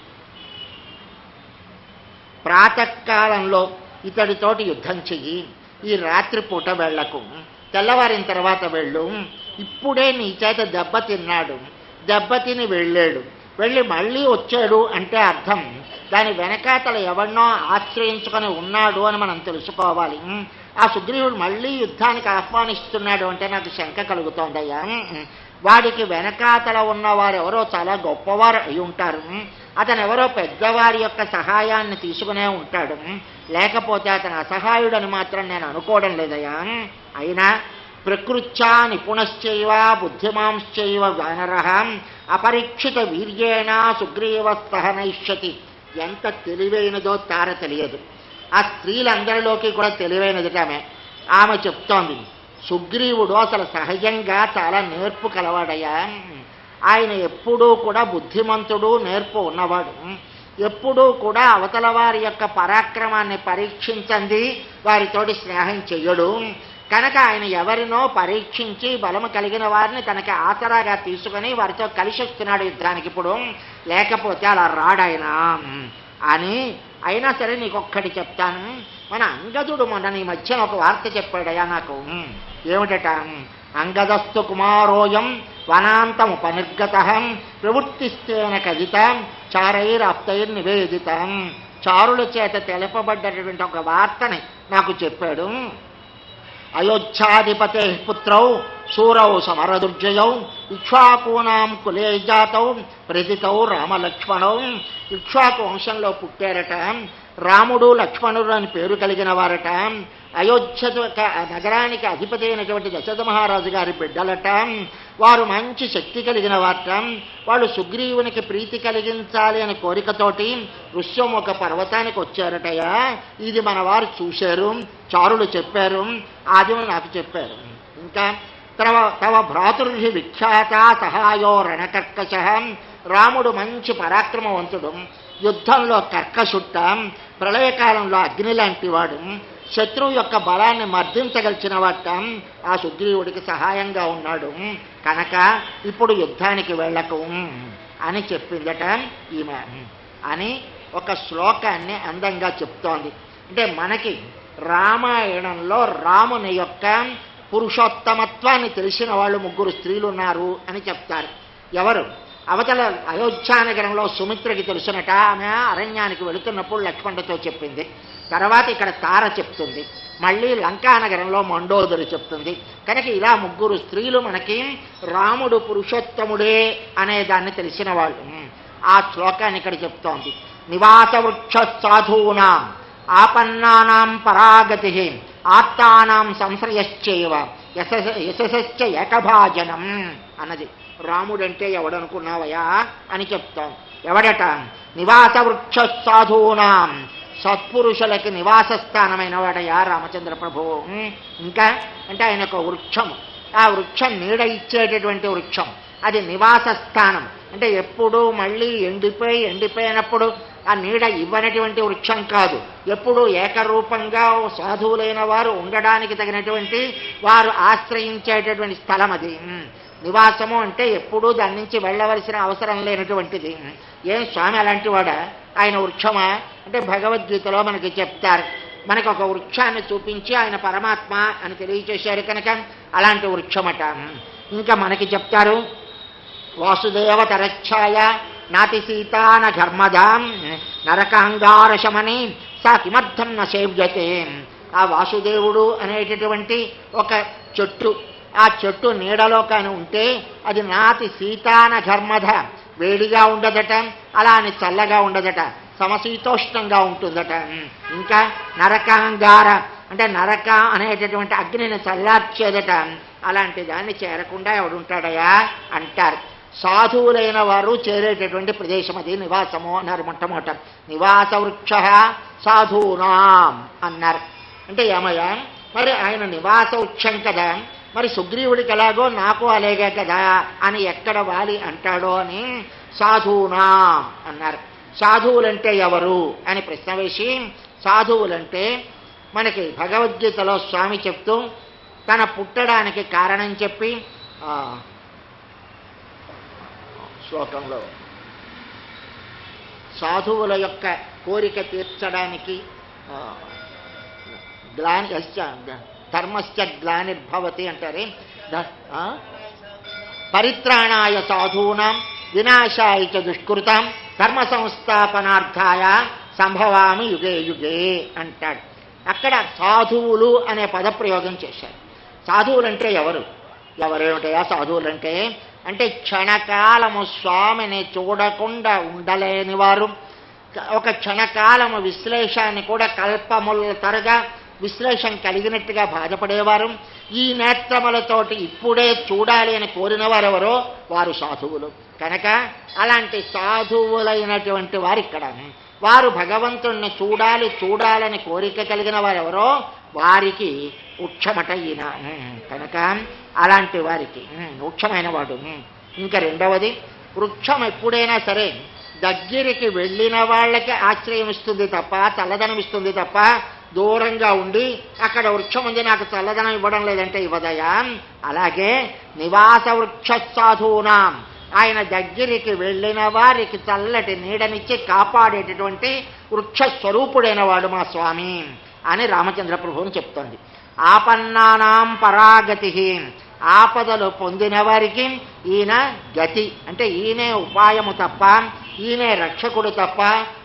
ప్రాతకాలంలో ఇతడితోటి యుద్ధం చెయ్యి ఈ రాత్రిపూట వెళ్లకు తెల్లవారిన తర్వాత వెళ్ళు ఇప్పుడే నీ చేత దెబ్బతిన్నాడు దెబ్బతిని వెళ్ళాడు వెళ్ళి మళ్ళీ వచ్చాడు అంటే అర్థం దాని వెనకాతల ఎవరినో ఆశ్రయించుకొని ఉన్నాడు అని మనం తెలుసుకోవాలి ఆ సుగ్రీవుడు మళ్ళీ యుద్ధానికి ఆహ్వానిస్తున్నాడు అంటే నాకు శంక కలుగుతోందయ్యా వాడికి వెనకాతల ఉన్నవారు ఎవరో చాలా గొప్పవారు అయి ఉంటారు అతను ఎవరో పెద్దవారి యొక్క సహాయాన్ని తీసుకునే ఉంటాడు లేకపోతే అతను అసహాయుడని మాత్రం నేను అనుకోవడం లేదయ్యా అయినా ప్రకృత్యా నిపుణశ్చైవ బుద్ధిమాంశ్చైవ వానర అపరీక్షిత వీర్యేణ సుగ్రీవ సహనైష్యతి ఎంత తెలివైనదో తార తెలియదు ఆ స్త్రీలందరిలోకి కూడా తెలివైనదిట ఆమె ఆమె చెప్తోంది సుగ్రీవుడు అసలు సహజంగా చాలా నేర్పు కలవాడయ్యా ఆయన ఎప్పుడూ కూడా బుద్ధిమంతుడు నేర్పు ఉన్నవాడు ఎప్పుడూ కూడా అవతల వారి యొక్క పరాక్రమాన్ని పరీక్షించండి వారితోటి స్నేహం చెయ్యడు కనుక ఆయన ఎవరినో పరీక్షించి బలము కలిగిన వారిని తనకి ఆసరాగా తీసుకొని వారితో కలిసి వస్తున్నాడు యుద్ధానికి ఇప్పుడు లేకపోతే అలా రాడాయన అని అయినా సరే నీకు ఒక్కటి చెప్తాను మన అంగదుడు మొన్న నీ మధ్యన ఒక వార్త చెప్పాడయ్యా నాకు ఏమిటట అంగదస్తు కుమారోయం వనాంతముపనిర్గత ప్రవృత్తిస్తేన కథిత చారైరాప్తైర్నివేదిత చారుల చేత తెలపబడ్డటువంటి ఒక వార్తని నాకు చెప్పాడు అయోధ్యాధిపతే పుత్రౌ సూరౌ సమరదుర్జయౌ ఇక్ష్వాకూనాం కులే జాతౌ ప్రతితౌ రామలక్ష్మణౌ ఇక్ష్వాకు వంశంలో పుట్టారట రాముడు లక్ష్మణుడు అని పేరు కలిగిన వారట అయోధ్య క- నగరానికి అధిపతి అయినటువంటి దశరథ మహారాజు గారి బిడ్డలట వారు మంచి శక్తి కలిగిన వారట వాళ్ళు సుగ్రీవునికి ప్రీతి కలిగించాలి అనే కోరికతోటి ఋష్యం ఒక పర్వతానికి వచ్చారటయా ఇది మన వారు చూశారు చారులు చెప్పారు ఆదిమ నాకు చెప్పారు ఇంకా తవ తవ భ్రాతృహి విఖ్యాత సహాయో రణకర్కశ రాముడు మంచి పరాక్రమవంతుడు యుద్ధంలో కర్కశుట్ట ప్రళయకాలంలో అగ్ని లాంటి వాడు శత్రువు యొక్క బలాన్ని మర్దించగలిచిన వాట ఆ సుగ్రీవుడికి సహాయంగా ఉన్నాడు కనుక ఇప్పుడు యుద్ధానికి వెళ్ళకు అని చెప్పిందట ఈమె అని ఒక శ్లోకాన్ని అందంగా చెప్తోంది అంటే మనకి రామాయణంలో రాముని యొక్క పురుషోత్తమత్వాన్ని తెలిసిన వాళ్ళు ముగ్గురు స్త్రీలు ఉన్నారు అని చెప్తారు ఎవరు అవతల అయోధ్యానగరంలో సుమిత్రకి తెలుసునట ఆమె అరణ్యానికి వెళుతున్నప్పుడు లక్ష్మణుడితో చెప్పింది తర్వాత ఇక్కడ తార చెప్తుంది మళ్ళీ లంకానగరంలో మండోదరి చెప్తుంది కనుక ఇలా ముగ్గురు స్త్రీలు మనకి రాముడు పురుషోత్తముడే అనే దాన్ని తెలిసిన వాళ్ళు ఆ శ్లోకాన్ని ఇక్కడ చెప్తోంది నివాస వృక్ష సాధూనాం ఆపన్నానాం పరాగతి ఆత్తానాం సంశ్రయశ్చైవ యశస యశస్య ఏకభాజనం అన్నది రాముడంటే ఎవడనుకున్నావయా అని చెప్తాం ఎవడట నివాస వృక్ష సాధూనాం సత్పురుషులకి నివాస స్థానమైన వాడయా రామచంద్ర ప్రభువు ఉం? ఇంకా అంటే ఆయన ఒక వృక్షము ఆ వృక్షం నీడ ఇచ్చేటటువంటి వృక్షం అది నివాస స్థానం అంటే ఎప్పుడు మళ్ళీ ఎండిపోయి ఎండిపోయినప్పుడు ఆ నీడ ఇవ్వనటువంటి వృక్షం కాదు ఎప్పుడు ఏకరూపంగా సాధువులైన వారు ఉండడానికి తగినటువంటి వారు ఆశ్రయించేటటువంటి స్థలం అది ఉం. నివాసము అంటే ఎప్పుడూ దాని నుంచి వెళ్ళవలసిన అవసరం లేనటువంటిది ఏం స్వామి అలాంటి వాడా ఆయన వృక్షమా అంటే భగవద్గీతలో మనకి చెప్తారు మనకు ఒక వృక్షాన్ని చూపించి ఆయన పరమాత్మ అని తెలియచేశారు కనుక అలాంటి వృక్షమట ఇంకా మనకి చెప్తారు వాసుదేవ తరచ్ఛాయ నాతి సీతాన ఘర్మదాం నరకాంగారశమని సా కిమర్థం న సేవ్యతే ఆ వాసుదేవుడు అనేటటువంటి ఒక చెట్టు ఆ చెట్టు నీడలో కానీ ఉంటే అది నాతి సీతాన ఘర్మధ వేడిగా ఉండదట అలా అని చల్లగా ఉండదట సమశీతోష్ణంగా ఉంటుందట ఇంకా నరకాంగార అంటే నరక అనేటటువంటి అగ్నిని చల్లార్చేదట అలాంటి దాన్ని చేరకుండా ఎవడుంటాడయా అంటారు సాధువులైన వారు చేరేటటువంటి ప్రదేశం అది నివాసము అన్నారు మొట్టమొదట నివాస వృక్ష సాధూనాం అన్నారు అంటే ఏమయ్యా మరి ఆయన నివాస వృక్షం కదా మరి సుగ్రీవుడికి ఎలాగో నాకు అలాగే కదా అని ఎక్కడ వాలి అంటాడో అని సాధూనా అన్నారు సాధువులంటే ఎవరు అని ప్రశ్న వేసి సాధువులంటే మనకి భగవద్గీతలో స్వామి చెప్తూ తన పుట్టడానికి కారణం చెప్పి ఆ, శ్లోకంలో సాధువుల యొక్క కోరిక తీర్చడానికి ఆ, గ్లాని యశ్చ- ధర్మస్య గ్లానిర్భవతి అంటారే ద- ఆ? పరిత్రాణాయ సాధూనాం వినాశాయ చ దుష్కృతం ధర్మ సంస్థాపనార్థాయ సంభవామి యుగే యుగే అంటాడు అక్కడ సాధువులు అనే పదప్రయోగం చేశారు సాధువులంటే ఎవరు ఎవరేమిటయా సాధువులంటే అంటే క్షణకాలము స్వామిని చూడకుండా ఉండలేని వారు ఒక క్షణకాలము విశ్లేషాన్ని కూడా కల్పముల తరగా విశ్లేషణ కలిగినట్టుగా బాధపడేవారు ఈ నేత్రములతోటి ఇప్పుడే చూడాలి అని కోరిన వారెవరో వారు సాధువులు కనుక అలాంటి సాధువులైనటువంటి వారు ఇక్కడ వారు భగవంతుణ్ణి చూడాలి చూడాలని కోరిక కలిగిన వారెవరో వారికి ఉక్షమట ఈయన ఉమ్, కనుక అలాంటి వారికి ఉమ్, ఉక్షమైన వాడు ఉమ్. ఇంకా రెండవది వృక్షం ఎప్పుడైనా సరే దగ్గరికి వెళ్ళిన వాళ్ళకి ఆశ్రయం ఇస్తుంది తప్ప చల్లదనం ఇస్తుంది తప్ప దూరంగా ఉండి అక్కడ వృక్షం ఉంది నాకు చల్లదనం ఇవ్వడం లేదంటే ఇవ్వదయా అలాగే నివాస వృక్ష సాధూనాం ఆయన దగ్గరికి వెళ్ళిన వారికి చల్లటి నీడనిచ్చి కాపాడేటటువంటి వృక్ష స్వరూపుడైన వాడు మా స్వామి అని రామచంద్ర ప్రభువుని చెప్తోంది ఆపన్నానాం పరాగతి ఆపదలు పొందిన వారికి ఈయన గతి అంటే ఈయనే ఉపాయము తప్ప ఈయనే రక్షకుడు తప్ప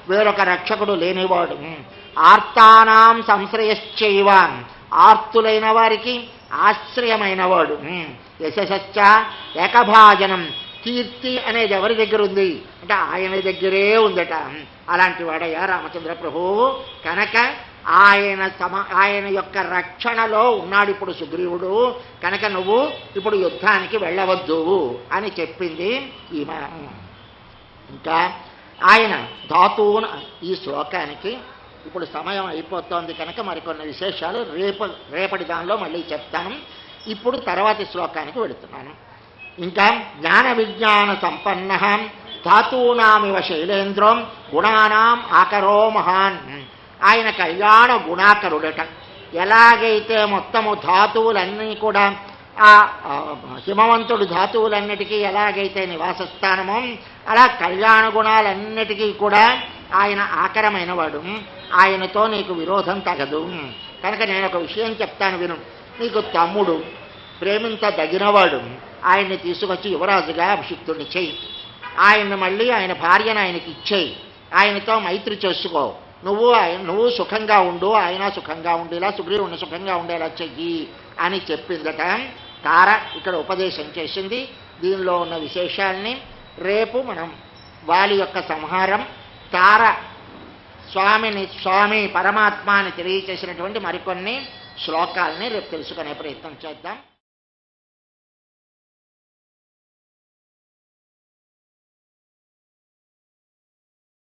వేరొక రక్షకుడు లేనివాడు ఆర్తానాం సంశ్రయశ్చైవ ఆర్తులైన వారికి ఆశ్రయమైనవాడు యశశ్చ ఏకభాజనం కీర్తి అనేది ఎవరి దగ్గర ఉంది అంటే ఆయన దగ్గరే ఉందట అలాంటి వాడయ్యా రామచంద్ర ప్రభువు కనుక ఆయన సమ ఆయన యొక్క రక్షణలో ఉన్నాడు ఇప్పుడు సుగ్రీవుడు కనుక నువ్వు ఇప్పుడు యుద్ధానికి వెళ్ళవద్దు అని చెప్పింది ఈమె ఇంకా ఆయన ధాతువున ఈ శ్లోకానికి ఇప్పుడు సమయం అయిపోతోంది కనుక మరికొన్ని విశేషాలు రేపు రేపటి దానిలో మళ్ళీ చెప్తాను ఇప్పుడు తర్వాతి శ్లోకానికి వెళుతున్నాను ఇంకా జ్ఞాన విజ్ఞాన సంపన్న ధాతూనామివ శైలేంద్రం గుణానాం ఆకరో మహాన్ ఆయన కళ్యాణ గుణాకరుడట ఎలాగైతే మొత్తము ధాతువులన్నీ కూడా ఆ ఆ, హిమవంతుడు ధాతువులన్నిటికీ ఎలాగైతే నివాస స్థానమో అలా కళ్యాణ గుణాలన్నిటికీ కూడా ఆయన ఆకరమైన వాడు ఆయనతో నీకు విరోధం తగదు కనుక నేను ఒక విషయం చెప్తాను విను నీకు తమ్ముడు ప్రేమించదగినవాడు ఆయన్ని తీసుకొచ్చి యువరాజుగా అభిషిక్తుడిని చెయ్యి ఆయన్ని మళ్ళీ ఆయన భార్యను ఆయనకి ఇచ్చేయి ఆయనతో మైత్రి చేసుకో నువ్వు ఆయన నువ్వు సుఖంగా ఉండు ఆయన సుఖంగా ఉండేలా సుగ్రీవుని సుఖంగా ఉండేలా చెయ్యి అని చెప్పిందట తార ఇక్కడ ఉపదేశం చేసింది దీనిలో ఉన్న విశేషాల్ని రేపు మనం వాలి యొక్క సంహారం తార స్వామిని స్వామి పరమాత్మ అని తెలియచేసినటువంటి మరికొన్ని శ్లోకాలని రేపు తెలుసుకునే ప్రయత్నం చేద్దాం